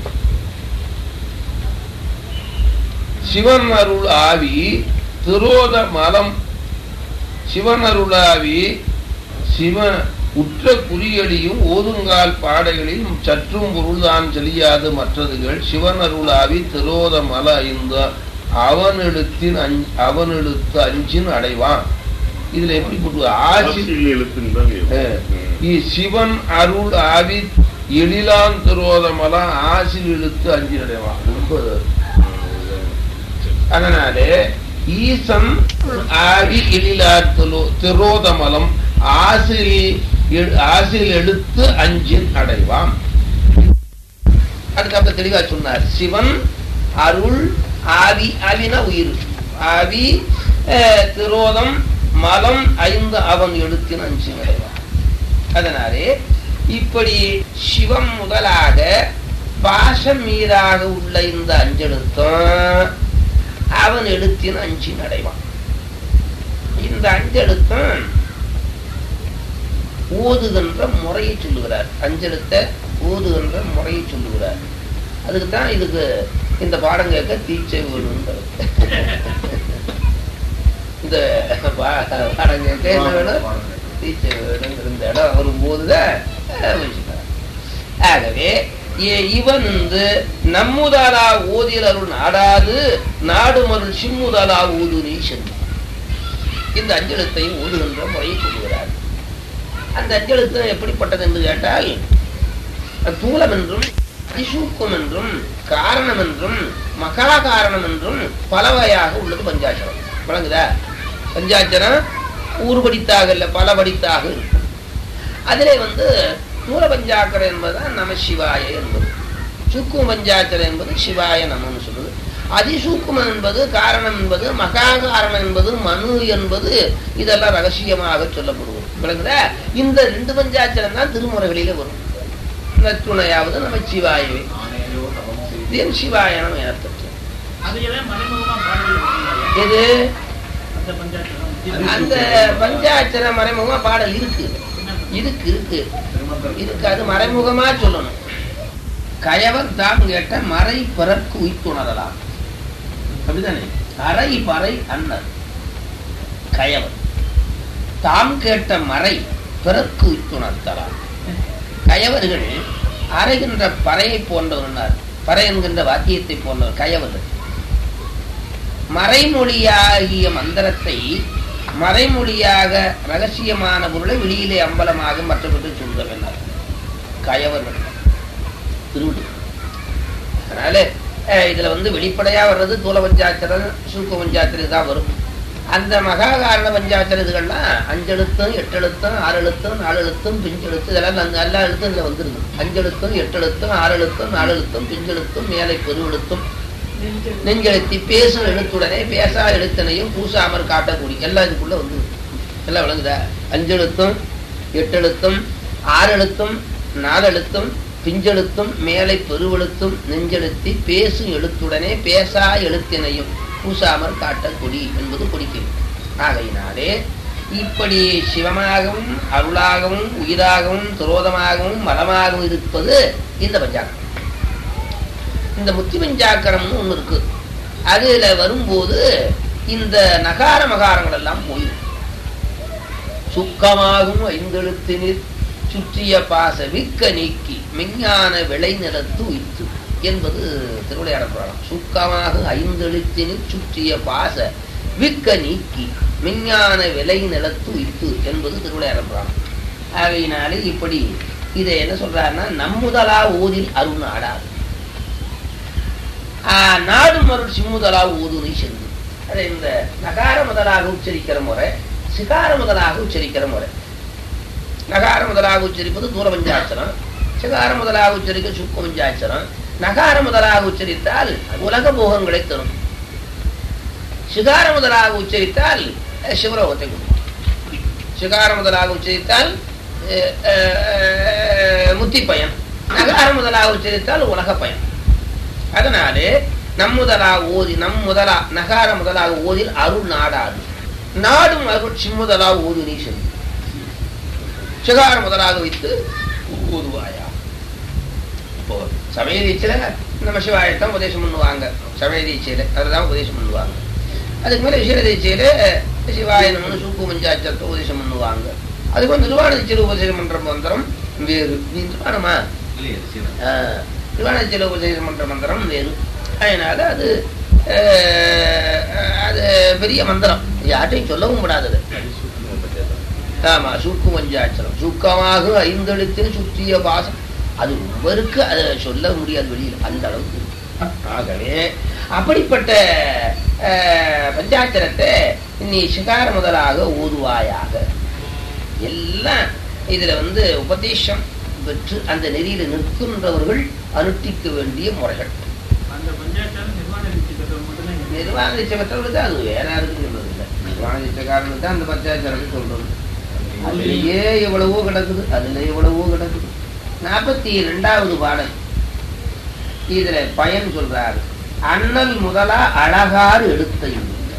சிவன் அருள் ஆவி திரோத மலம் சிவன் அருளாவி சிவ உற்ற குறியடியும் ஓதுங்கால் பாடைகளில் சற்றும் பொருள்தான் செலியாது மற்றதுகள் சிவன் அருளாவி திரோத மல இந்த அவன் எழுத்தின் அஞ்- அவன் எழுத்து அஞ்சின் அடைவான் இதுல எப்படி போட்டு ஆசி ஆசிரியர் எழுத்துன்னு தான் அஹ், ம். இ- சிவன் அருள் ஆவி எழிலான் திரோத மல ஆசில் எழுத்து அஞ்சின் அடைவான் ரொம்ப அதனாலே ஈசன் ஆவி எழிலார் திலோ- திரோதமலம் ஆசில் எ- ஆசில் எடுத்து அஞ்சின் அடைவான் அதுக்கப்புறம் தெளிவா சொன்னார் சிவன் அருள் ஆவி ஆவினா உயிர் ஆவி அஹ், திரோதம் மலம் ஐந்து அவன் எழுத்தின் அஞ்சின் அடைவான் அதனாலே இப்படி சிவம் முதலாக பாசம் மீதாக உள்ள இந்த அஞ்செழுத்தும் அவன் எழுத்தின் அஞ்சின் அடைவான் இந்த அஞ்செழுத்தும் ஓதுகின்ற முறையை சொல்லுகிறார் அஞ்செழுத்தை ஓதுகின்ற முறையை சொல்லுகிறார் அதுக்கு தான் இதுக்கு இந்த பாடம் கேட்க தீட்சை வேணுங்கிறது இந்த பா- பாடம் கேட்க என்ன வேணும் தீட்சை வேணுங்கிற இந்த இடம் வரும்போதுதான் அஹ், வச்சுக்கிறார். ஆகவே இ- இவன் வந்து நம்முதலா ஓதியல் அருள் நாடாது நாடுமருள் சிம்முதலா ஊது நீ சென்று இந்த அஞ்செழுத்தையும் ஓதுகின்ற முறையை சொல்லுகிறார் அந்த அஞ்செழுத்து எப்படிப்பட்டது என்று கேட்டால் தூலம் என்றும் அதிசூக்கம் என்றும் காரணம் என்றும் மகா காரணம் என்றும் பல வகையாக உள்ளது பஞ்சாட்சரம் விளங்குதா பஞ்சாட்சரம் ஒரு படித்தாக இல்லை பல படித்தாக இருக்கும் அதிலே வந்து மூல பஞ்சாக்கரம் என்பதுதான் நம சிவாய என்பது சூக்கும பஞ்சாக்கரம் என்பது சிவாய நமன்னு சொல்லுது அதிசூக்குமம் என்பது காரணம் என்பது மகா காரணம் என்பது மனு என்பது இதெல்லாம் ரகசியமாக சொல்லப்படுவது விளங்குதா இந்த ரெண்டு பஞ்சாட்சரம் தான் திருமுறைகளிலே வரும் நற்றுணையாவது நம்ம சிவாயவே ஆணையோ தவம் செய்து இது என் சிவாயனம் எனப்பட்டு அதுவே மறைமுகமா பாடல் இது அந்த பஞ்சாயத்து அந்த பஞ்சாட்சர மறைமுகமா பாடல் இருக்கு இருக்கு இருக்கு திருமந்திரம் இருக்கு அது மறைமுகமா சொல்லணும் கயவர் தாம் கேட்ட மறை பிறர்க்கு உய்த்துணரலாம் அப்படிதானே அறை பறை அன்னர் கயவர் தாம் கேட்ட மறை பிறர்க்கு உய்த்துணர்த்தலாம் கயவர்கள் அறைகின்ற பறையை போன்றவர்னார் பறை என்கின்ற வாத்தியத்தை போன்றவர் கயவர்கள் மறைமொழியாகிய மந்திரத்தை மறைமொழியாக ரகசியமான பொருளை வெளியிலே அம்பலமாக மற்றவர்கள் சொல்ல வேண்டார் கயவர்கள் திருவிடு அதனால அஹ், இதுல வந்து வெளிப்படையா வர்றது தூல பஞ்சாத்திரம் சூக்க பஞ்சாத்திரம் தான் வரும் அந்த மகா காரண பஞ்சாத்திர இதுகள்லாம் அஞ்செழுத்தும் எட்டெழுத்தும் ஆறு எழுத்தும் நாலு எழுத்தும் பிஞ்செழுத்து இதெல்லாம் அந்த எல்லா எழுத்தும் இதுல வந்துருது அஞ்செழுத்தும் எட்டெழுத்தும் ஆறு எழுத்தும் நாலு எழுத்தும் பிஞ்செழுத்தும் மேலை பெருவெழுத்தும் நெஞ்செழுத்தி பேசும் எழுத்துடனே பேசா எழுத்தனையும் பூசாமற் காட்டக்கூடிய எல்லாம் இதுக்குள்ள வந்து எல்லாம் விளங்குதா அஞ்செழுத்தும் எட்டெழுத்தும் ஆறு எழுத்தும் நாலு எழுத்தும் பிஞ்செழுத்தும் மேலை பெருவெழுத்தும் நெஞ்செழுத்தி பேசும் எழுத்துடனே பேசா எழுத்தினையும் பூசாமற் காட்டக்குடி என்பது கொடிக்கை ஆகையினாலே இப்படி சிவமாகவும் அருளாகவும் உயிராகவும் துரோதமாகவும் மலமாகவும் இருப்பது இந்த பஞ்சாங்கம் இந்த முத்தி பஞ்சாக்கரம்னு ஒண்ணு இருக்கு அதுல வரும்போது இந்த நகார மகாரங்கள் எல்லாம் போயிடும் சுக்கமாகும் ஐந்தெழுத்தினில் சுற்றிய பாச விக்க நீக்கி மெஞ்ஞான விளை நிலத்து உய்த்து என்பது திருவிளையாடல் புராணம் சுக்கமாக ஐந்தெழுத்தினில் சுற்றிய பாச விக்க நீக்கி மெஞ்ஞான விளை நிலத்து உய்த்து என்பது திருவிளையாடல் புராணம் ஆகையினாலே இப்படி இதை என்ன சொல்றாருன்னா நம்முதலா ஓதில் அருண் ஆடாது ஆஹ் நாடு மருள் சிம்முதலா ஊதுனை சென்று அதை இந்த நகார முதலாக உச்சரிக்கிற முறை சிகார முதலாக உச்சரிக்கிற முறை நகார முதலாக உச்சரிப்பது தூர பஞ்சாட்சரம் சிகார முதலாக உச்சரிக்க சுக்க பஞ்சாட்சரம் நகார முதலாக உச்சரித்தால் உலக போகங்களை தரும் சிகார முதலாக உச்சரித்தால் அஹ், சிவலோகத்தை கொடுக்கும் சிகார முதலாக உச்சரித்தால் அஹ், அஹ், முத்தி பயன் நகார முதலாக உச்சரித்தால் உலக பயன் அதனாலே நம் முதலாக ஓதி நம் முதலா நகார முதலாக ஓதில் அருள் நாடாது நாடும் அருள் சிம்முதலாக ஓது நீ சென்று சிகார முதலாக வைத்து ஓதுவாயா இப்போ சமய தீட்சையில நம்ம சிவாயத்தான் உபதேசம் பண்ணுவாங்க சமய தீட்சையில அதுதான் உபதேசம் பண்ணுவாங்க அதுக்கு மேல விசேட தீட்சையில சிவாய நமனு சூப்பு பஞ்சாச்சத்தை உபதேசம் பண்ணுவாங்க அதுக்கு வந்து நிர்வாண தீட்சையில உபதேசம் பண்ற மந்திரம் வேறு நீ நிர்வாணமா இல்லையே சீனா ஆஹ், நிர்வாணத்தில் உபதேசம் பண்ற மந்திரம் வேறு அதனால அது ஆஹ், அது பெரிய மந்திரம் யார்ட்டையும் சொல்லவும் கூடாது ஆமா சூக்கு பஞ்சாட்சரம் சுக்கமாக ஐந்தெழுத்தில் சுற்றிய பாசம் அது ஒவ்வொருக்கு அதை சொல்ல முடியாது வெளியில் அந்த அளவுக்கு இருக்கு. ஆகவே அப்படிப்பட்ட ஆஹ், பஞ்சாட்சரத்தை நீ சிகார முதலாக ஓதுவாயாக எல்லாம் இதுல வந்து உபதேசம் பெற்று அந்த நெறியில நிற்கின்றவர்கள் அனுஷ்டிக்க வேண்டிய முறைகள் அந்த பஞ்சாயத்தால நிர்வாண நிச்சயத்தை மட்டும்தான் இங்க நிர்வாக நிச்சயமற்றவர்களுக்கு அது வேற யாருக்கும் சொல்றது இல்லை நிர்வாக நிச்சயக்காரனுக்கு தான் அந்த பஞ்சாயத்து சொல்றது அதுலயே எவ்வளவோ கிடக்குது அதுல எவ்வளவோ கிடக்குது நாற்பத்தி ரெண்டாவது பாடல் இதுல பயன் சொல்றாரு அண்ணல் முதலா அழகாறு எடுத்த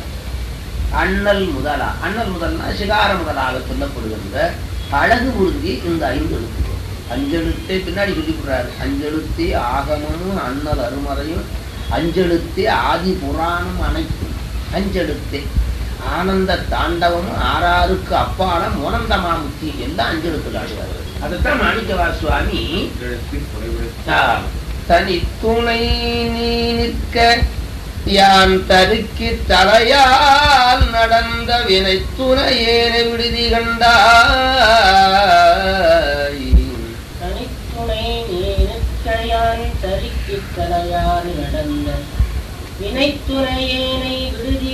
அண்ணல் முதலா அண்ணல் முதல்னா சிகார முதலாக சொல்லப்படுகின்ற அழகு உறுதி இந்த ஐந்து எழுத்துக்கள் அஞ்செழுத்தை பின்னாடி சொல்லி விடுறாரு அஞ்செழுத்தே ஆகமமும் அண்ணல் அருமறையும் அஞ்செழுத்தே ஆதி புராணம் அனைத்தும் அஞ்செழுத்தே ஆனந்த தாண்டவமும் ஆறாருக்கு அப்பால மோனந்தமா முத்தி எல்லாம் அஞ்செழுத்துல ஆடுவார் அதைத்தான் மாணிக்கவா சுவாமி எழுத்தின் குறைவு ஆம். தனி துணை நீ நிற்க யான் தருக்கி தலையால் நடந்த வினை துணையேன விடுதி கண்டாய் தனித்துணை நீனுக்கையான் தரிக்கித் தலையாறு நடந்த வினைத்துறையேனை விடுதி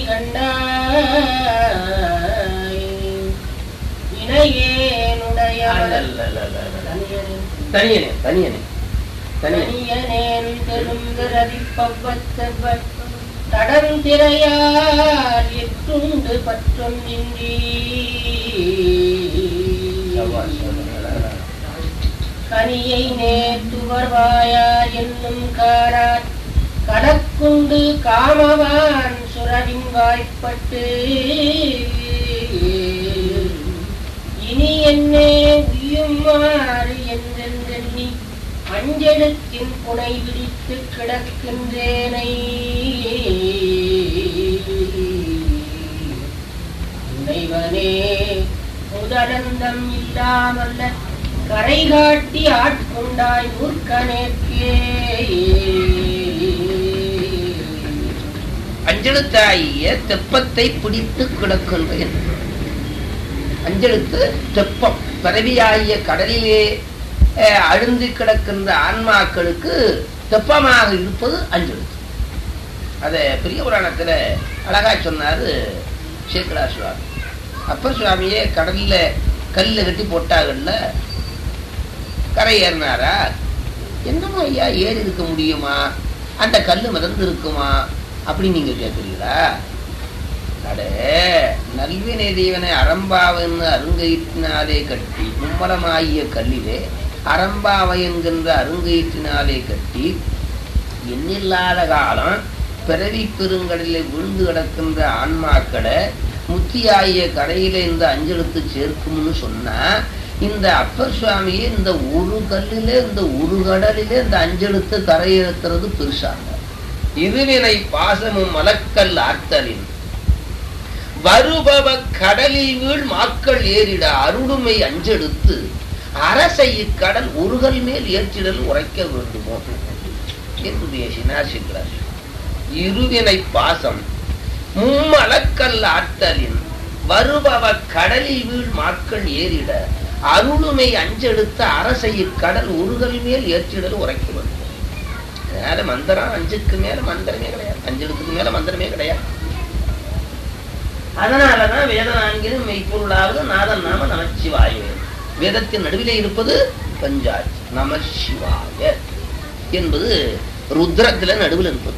கண்டாய் வினையேனுடைய அல்லல்லல்லல்லல்ல. தனியரின் தனியனே தனியனே தனியனே தனியனேன் தெலுங்குரதி பவ்வத்தவர் தடம் திரையார் எட்டுண்டு பற்றொன்றின்றி சபாஷ், சபாஷ். கனியை நேர்த்துவர்வாயா என்னும் காணார் கடக்குண்டு காமவான் சுரவின் வாய்ப்பட்டு இனி என்னே உய்யுமாறு என்றென்றெண்ணி அஞ்செழுத்தின் புனை விரித்து கிடக்கின்றேனை இறைவனே முதலந்தம் இல்லாமல்ல கரை காட்டி ஆட்கொண்டாய் மூர்க்கனேற்கே அஞ்செழுத்தாகிய தெப்பத்தை பிடித்து கிடக்கின்றேன் அஞ்செழுத்து தெப்பம் பிறவியாகிய கடலிலே அஹ், அழுந்தி கிடக்கின்ற ஆன்மாக்களுக்கு தெப்பமாக இருப்பது அஞ்செழுத்து அதை பெரிய புராணத்துல அழகா சொன்னாரு சேக்கடா சுவாமி அப்பர் சுவாமியே கடல்ல கல்ல கட்டி போட்டாங்கல்ல கரை ஏறினாரா என்னமோ ஐயா ஏறி இருக்க முடியுமா அந்த கல்லு மிதந்து இருக்குமா அப்படி நீங்க கேட்குறீங்களா அடே நல்வினை தேவனை அறம்பாவென்னு அருங்கயிற்றினாலே கட்டி மும்மரமாகிய கல்லிலே அறம்பாவை என்கின்ற அருங்கயிற்றினாலே கட்டி எண்ணில்லாத காலம் பிறவி பெருங்கடலிலே விழுந்து கிடக்கின்ற ஆன்மாக்களை முத்தியாகிய கரையில இந்த அஞ்செழுத்து சேர்க்கும்னு சொன்னா இந்த அப்பர் சுவாமியே இந்த ஒரு கல்லில இந்த ஒரு கடலிலே இந்த அஞ்செழுத்து கரையேற்றுறது பெருசாங்க இருவினை பாசமும் மலக்கல் ஆர்த்தலின் வருபவ கடலில் வீழ் மாக்கள் ஏறிட அருளுமை அஞ்செடுத்து அரசை இக்கடல் ஒருகல் மேல் ஏற்றிடல் உரைக்க வேண்டுமோ என்று பேசினார் சிங்கராஜ் இருவினை பாசம் மும்மலக்கல் ஆற்றலின் வருபவ கடலில் வீழ் மாக்கள் ஏறிட அருளுமை அஞ்செடுத்த அரசை இக்கடல் ஒருகல் மேல் ஏற்றிடல் உரைக்க வேண்டும் அதனால மந்திரம் அஞ்சுக்கு மேல மந்திரமே கிடையாது அஞ்செழுத்துக்கு மேல மந்திரமே கிடையாது அதனாலதான் வேத நான்கிலும் மெய்ப்பொருளாவது நாதன் நாம நமச்சிவாய வேதத்தின் நடுவிலே இருப்பது பஞ்சாட்சி நம சிவாய என்பது ருத்ரத்துல நடுவில் இருப்பது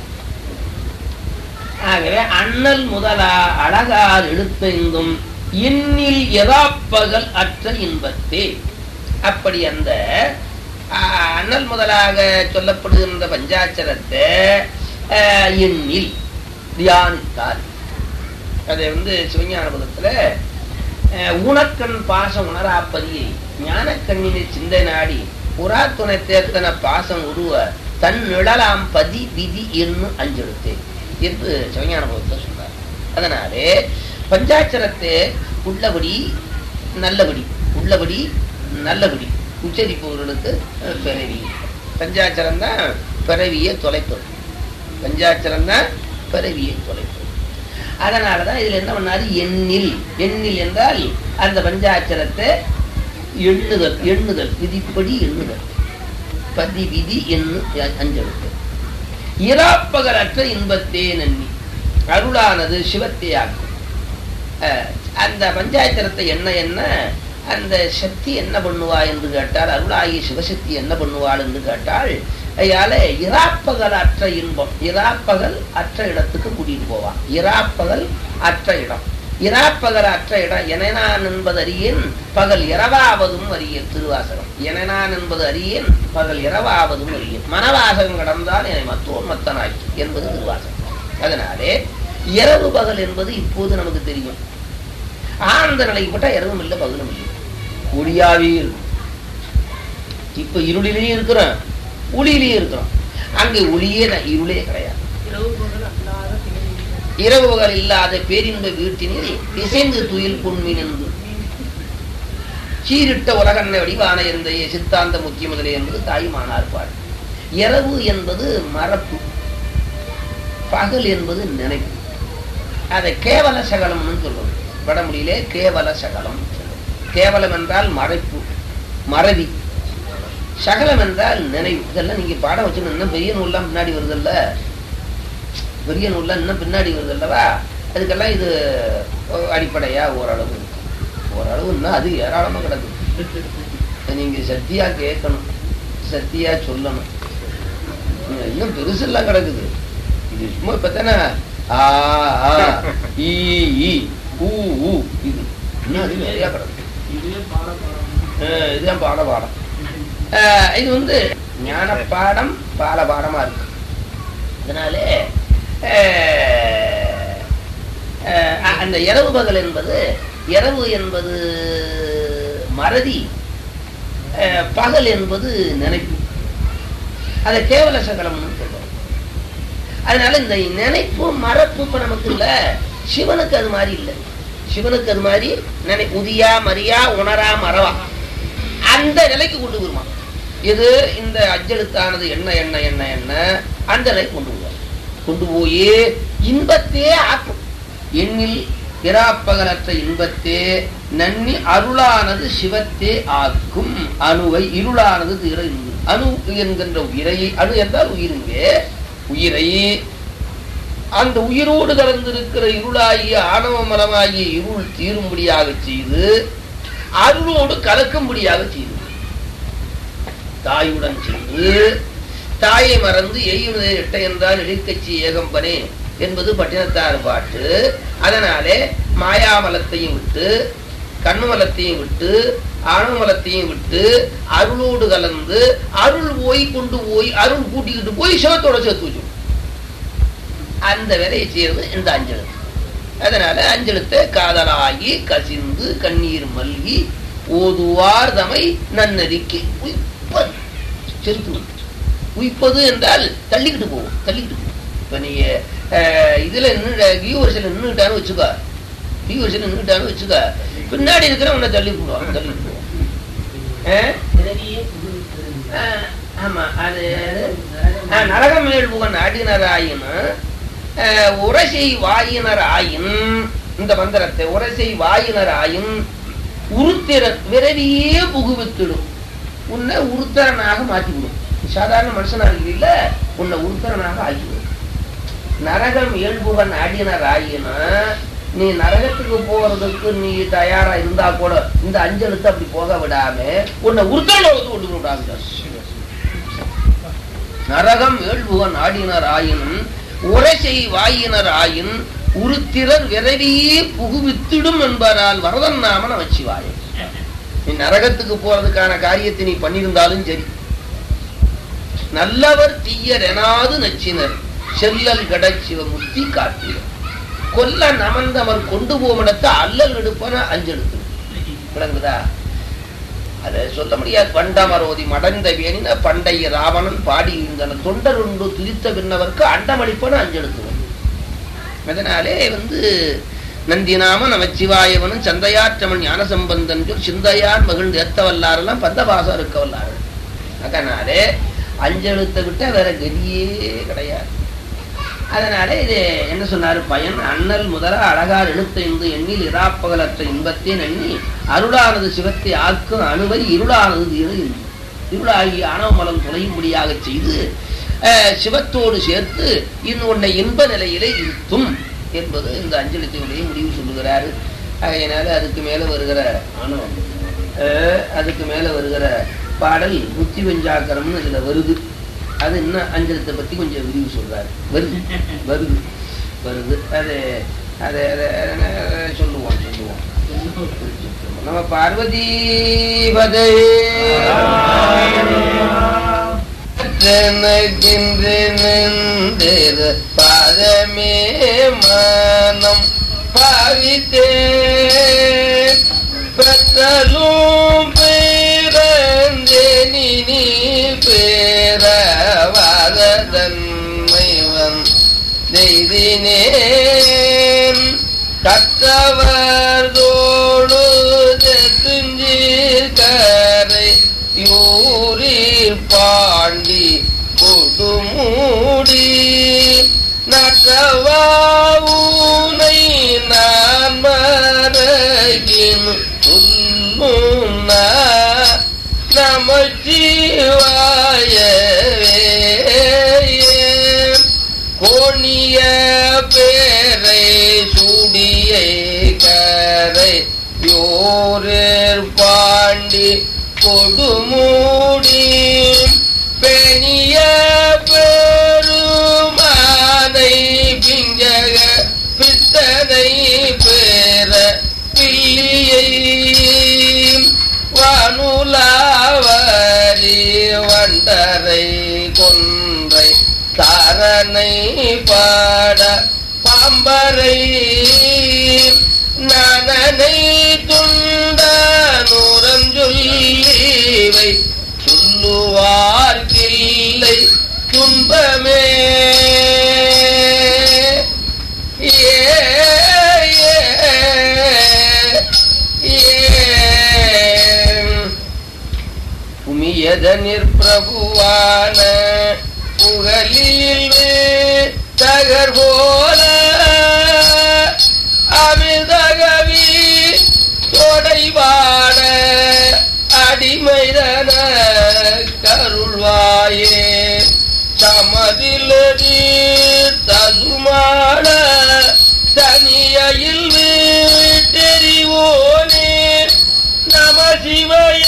ஆகவே அண்ணல் முதலா அழகால் எழுத்தைந்தும் இன்னில் எதாப்பகல் அற்ற இன்பத்தே அப்படி அந்த ஆ, அண்ணல் முதலாக சொல்லப்படுகின்ற பஞ்சாட்சரத்தை ஆ, எண்ணில் தியானித்தால் அதை வந்து சிவஞானபுரத்துல அஹ், ஊனக்கண் பாசம் உணராப்பதியை ஞானக்கண்ணினை சிந்தை நாடி புறா துணை தேர்த்தன பாசம் உருவ தன் நிழலாம் பதி விதி என்று அஞ்செழுத்தே என்று சிவஞானபுரத்தை சொன்னார் அதனாலே பஞ்சாட்சரத்தை உள்ளபடி நல்லபடி உள்ளபடி நல்லபடி உச்சரிப்பவர்களுக்கு அஹ், பிறவி பஞ்சாட்சரம் தான் பிறவியை தொலைப்பது பஞ்சாட்சரம் தான் பிறவியை தொலைப்பது அதனாலதான் இதுல என்ன பண்ணாரு எண்ணில் எண்ணில் என்றால் அந்த பஞ்சாட்சரத்தை எண்ணுதல் எண்ணுதல் விதிப்படி எண்ணுதல் பதி விதி எண்ணு அஞ்செழுத்து இராப்பகலற்ற இன்பத்தே நன்னி அருளானது சிவத்தை ஆக்கும் அஹ், அந்த பஞ்சாயத்திரத்தை என்ன என்ன அந்த சக்தி என்ன பண்ணுவா என்று கேட்டால் அருளாகி சிவசக்தி என்ன பண்ணுவாள் என்று கேட்டால் அயால இராப்பகல் அற்ற இன்பம் இராப்பகல் அற்ற இடத்துக்கு கூட்டிட்டு போவான் இராப்பகல் அற்ற இடம் இராப்பகல் அற்ற இடம் எனனான் என்பது அறியேன் பகல் இரவாவதும் அறியேன் திருவாசகம் எனனான் என்பது அறியேன் பகல் இரவாவதும் அறியேன் மனவாசகம் கடந்தால் என்னை மத்தோன் மத்தனாக்கி என்பது திருவாசகம் அதனாலே இரவு பகல் என்பது இப்போது நமக்கு தெரியும் ஆனந்த நிலைக்கு போட்டா இரவும் இல்லை பகலும் இல்லை ஒளியாவே இருக்கும் இப்ப இருளிலேயும் இருக்கிறோம் ஒளியிலேயும் இருக்கிறோம் அங்கே ஒளியே தான் இருளே கிடையாது இரவு பகல் அல்லாத திகழ்ச்சி இரவு பகல் இல்லாத பேரின்ப வீட்டினில் இசைந்து துயில் புன்மின் என்று சீரிட்ட உலகன்ன வடிவான இருந்த சித்தாந்த முக்கிய முதலே என்பது தாய்மானார் பாடு இரவு என்பது மரப்பு பகல் என்பது நினைப்பு அதை கேவல சகலம்னு சொல்லுவோம் வடமொழியிலே கேவல சகலம் கேவலம் என்றால் மறைப்பு மறதி சகலம் என்றால் நினைவு இதெல்லாம் நீங்க பாடம் வச்சு இன்னும் பெரிய நூல்லாம் பின்னாடி வருதல்ல பெரிய நூல்லாம் இன்னும் பின்னாடி வருதல்லவா அதுக்கெல்லாம் இது அடிப்படையா ஓரளவு இருக்கு ஓரளவு இன்னும் அது ஏராளமா கிடக்கு இதை நீங்க சத்தியா கேட்கணும் சத்தியா சொல்லணும் இன்னும் இன்னும் பெருசெல்லாம் கிடக்குது இது சும்மா இப்பத்தானே ஆ ஆ ஈ ஈ ஊ ஊ இது இன்னும் அது நிறைய கிடக்கு அஹ் இதுதான் பாட பாடம் அஹ் இது வந்து ஞான பாடம் பால பாடமா இருக்கு அதனாலே அஹ், அஹ், அந்த இரவு பகல் என்பது இரவு என்பது மறதி அஹ், பகல் என்பது நினைப்பு அதை கேவல சகலம்னு சொல்றோம் அதனால இந்த நினைப்பு மறப்பு இப்ப நமக்கு இல்ல சிவனுக்கு அது மாதிரி இல்லை சிவனுக்கு அது மாதிரி நினை உதியா மரியா உணரா மறவா அந்த நிலைக்கு கொண்டு வருமா இது இந்த அஞ்செழுத்தானது என்ன என்ன என்ன என்ன அந்த நிலைக்கு கொண்டு வருவார் கொண்டு போய் இன்பத்தே ஆக்கும் எண்ணில் இராப்பகலற்ற இன்பத்தே நன்னி அருளானது சிவத்தே ஆக்கும் அணுவை இருளானது திற இன்பு. அணு என்கின்ற உயிரை அணு என்றால் உயிருங்கே உயிரை அந்த உயிரோடு கலந்திருக்கிற இருளாகிய ஆணவ மலமாகிய இருள் தீரும்படியாக செய்து அருளோடு கலக்கும்படியாக செய்து தாயுடன் சென்று தாயை மறந்து எய்யுனதே எட்ட என்றால் எழிற்கட்சி ஏகம்பனே என்பது பட்டினத்தார் பாட்டு அதனாலே மாயாமலத்தையும் விட்டு கண்ணுமலத்தையும் விட்டு ஆணவமலத்தையும் விட்டு அருளோடு கலந்து அருள் போய் கொண்டு போய் அருள் கூட்டிக்கிட்டு போய் சிவத்தோட சேர்த்து வச்சு அந்த வேலையை செய்யறது இந்த அஞ்செழுத்து அதனால அஞ்செழுத்தை காதலாகி கசிந்து கண்ணீர் மல்கி ஓதுவார் தமை நன்னதிக்கு உய்ப்பது செலுத்து உய்ப்பது என்றால் தள்ளிக்கிட்டு போகும் தள்ளிக்கிட்டு போகும் இப்ப நீங்க அஹ், இதுல நின்று கீவரிசையில் நின்றுட்டான்னு வச்சுக்கோ கீவரிசையில் நின்றுட்டான்னு வச்சுக்கோ பின்னாடி இருக்கிறவனை தள்ளி போடுவான் தள்ளி போடுவான் அஹ்? பிறவியே புகுவித்தது. அஹ், ஆமா அது அஹ், நரகம் மேல் புகன் ஆடினராயினும் அஹ், உரசை வாயினர் ஆயின் இந்த மந்திரத்தை உரசை வாயினர் ஆயின் உருத்திரன் விரவியே புகுவித்திடும் உன்னை உருத்தரனாக மாற்றிவிடும் சாதாரண மனுஷனாக இல்ல உன்னை உருத்தரனாக ஆக்கிவிடும் நரகம் இயல்புகன் ஆடினர் ஆயினா நீ நரகத்துக்கு போறதுக்கு நீ தயாரா இருந்தா கூட இந்த அஞ்சலுக்கு அப்படி போக விடாம உன்னை உருத்தரலோகத்துக்கு கொண்டு போய் விடாம நரகம் ஏழ்புகன் ஆடினர் ஆயினும் உரைசை வாயினர் ஆயின் உருத்திரர் விரைவியே புகுவித்திடும் என்பதால் வரதன் நாம நமச்சிவாய நீ நரகத்துக்கு போறதுக்கான காரியத்தை நீ பண்ணியிருந்தாலும் சரி நல்லவர் தீயர் எனாது நச்சினர் செல்லல் கடச்சிவமுத்தி காட்டினர் கொல்ல நமந்தவர் கொண்டு போவனத்தை அல்லல் எடுப்பன அஞ்செடுத்து விளங்குதா அதை சொல்ல முடியாது பண்டமரோதி மடந்த வேணின பண்டைய ராவணன் பாடி இருந்தன தொண்டர் உண்டு துதித்த பின்னவர்க்கு அண்டமளிப்பன அஞ்செடுத்துவன் அதனாலே வந்து நந்தினாம நமச்சிவாயவனும் சந்தையாற்றவன் ஞானசம்பந்தன் சொல் சிந்தையான் மகிழ்ந்து ஏத்த வல்லாரெல்லாம் பந்தபாசம் இருக்க வல்லார்கள் அதனாலே அஞ்செழுத்தை விட்டா வேற கதியே கிடையாது அதனால இது என்ன சொன்னாரு பயன் அண்ணல் முதல அழகார் எழுத்தைந்து எண்ணில் இராப்பகலற்ற இன்பத்தை நன்னி அருளானது சிவத்தை ஆக்கும் அணுவை இருளானது தீர இன்பம். இருளாகிய ஆணவமலம் துளையும்படியாக செய்து அஹ், சிவத்தோடு சேர்த்து இந்த உன்னை இன்ப நிலையிலே இருத்தும் என்பது இந்த அஞ்சலித்தினுடைய முடிவு சொல்லுகிறாரு அதனால அதுக்கு மேல வருகிற அஹ், அதுக்கு மேல வருகிற பாடல் புத்தி வெஞ்சாக்கரம்னு இதுல வருது அது இன்னும் அஞ்சலத்தை பத்தி கொஞ்சம் விரிவு சொல்றாரு வருது வருது வருது அது அதை அதை அதை சொல்லுவோம் சொல்லுவோம் நம்ம பார்வதி பதே நின்று பாதமே மனம் பாவித்தே பெற்றலும் பேரந்தேனி நீ பேரவாதன்மைவன் செய்தினேன் கற்றவர் தோடு தெத்துஞ்சீர் கரை யூரில் பாண்டி கொடுமூடி நற்றவாவுனை நான் மறகின் சொல்லும் நமச்சிவாயவே கோணிய பேரை சூடியை கரை யோரர் பாண்டி கொடுமூடி பரனை பாட பாம்பரை நனனை துண்ட நூறஞ்சொல்லிவை சொல்லுவார்க்கில்லை துன்பமே ஏ ஏ ஏ புமியதனிற் பிரபுவான புகழில் தகர் போல அமிர்தகவி தொடைவாட அடிமைதன கருள்வாயே சமதிலதி தசுமாட தனியில் தெரிவோனே நம சிவய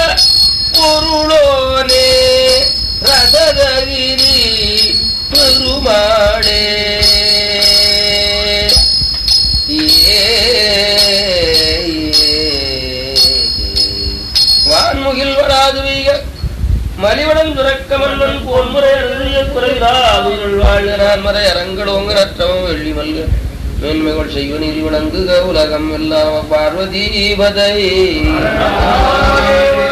பொருளோனே ரசதகிரி பெருமாளே ஏ, வான்முகில் வராது வீக மலிவடம் துறக்க மன்னன் போன்முறை அருளிய குறைதாதுகள் வாழ்கிறான் மறை அரங்கடோங்க ரத்தமம் வெள்ளி மல்க மேன்மைகள் செய்வ நீதி வணங்குக உலகம் எல்லாம் பார்வதி பதை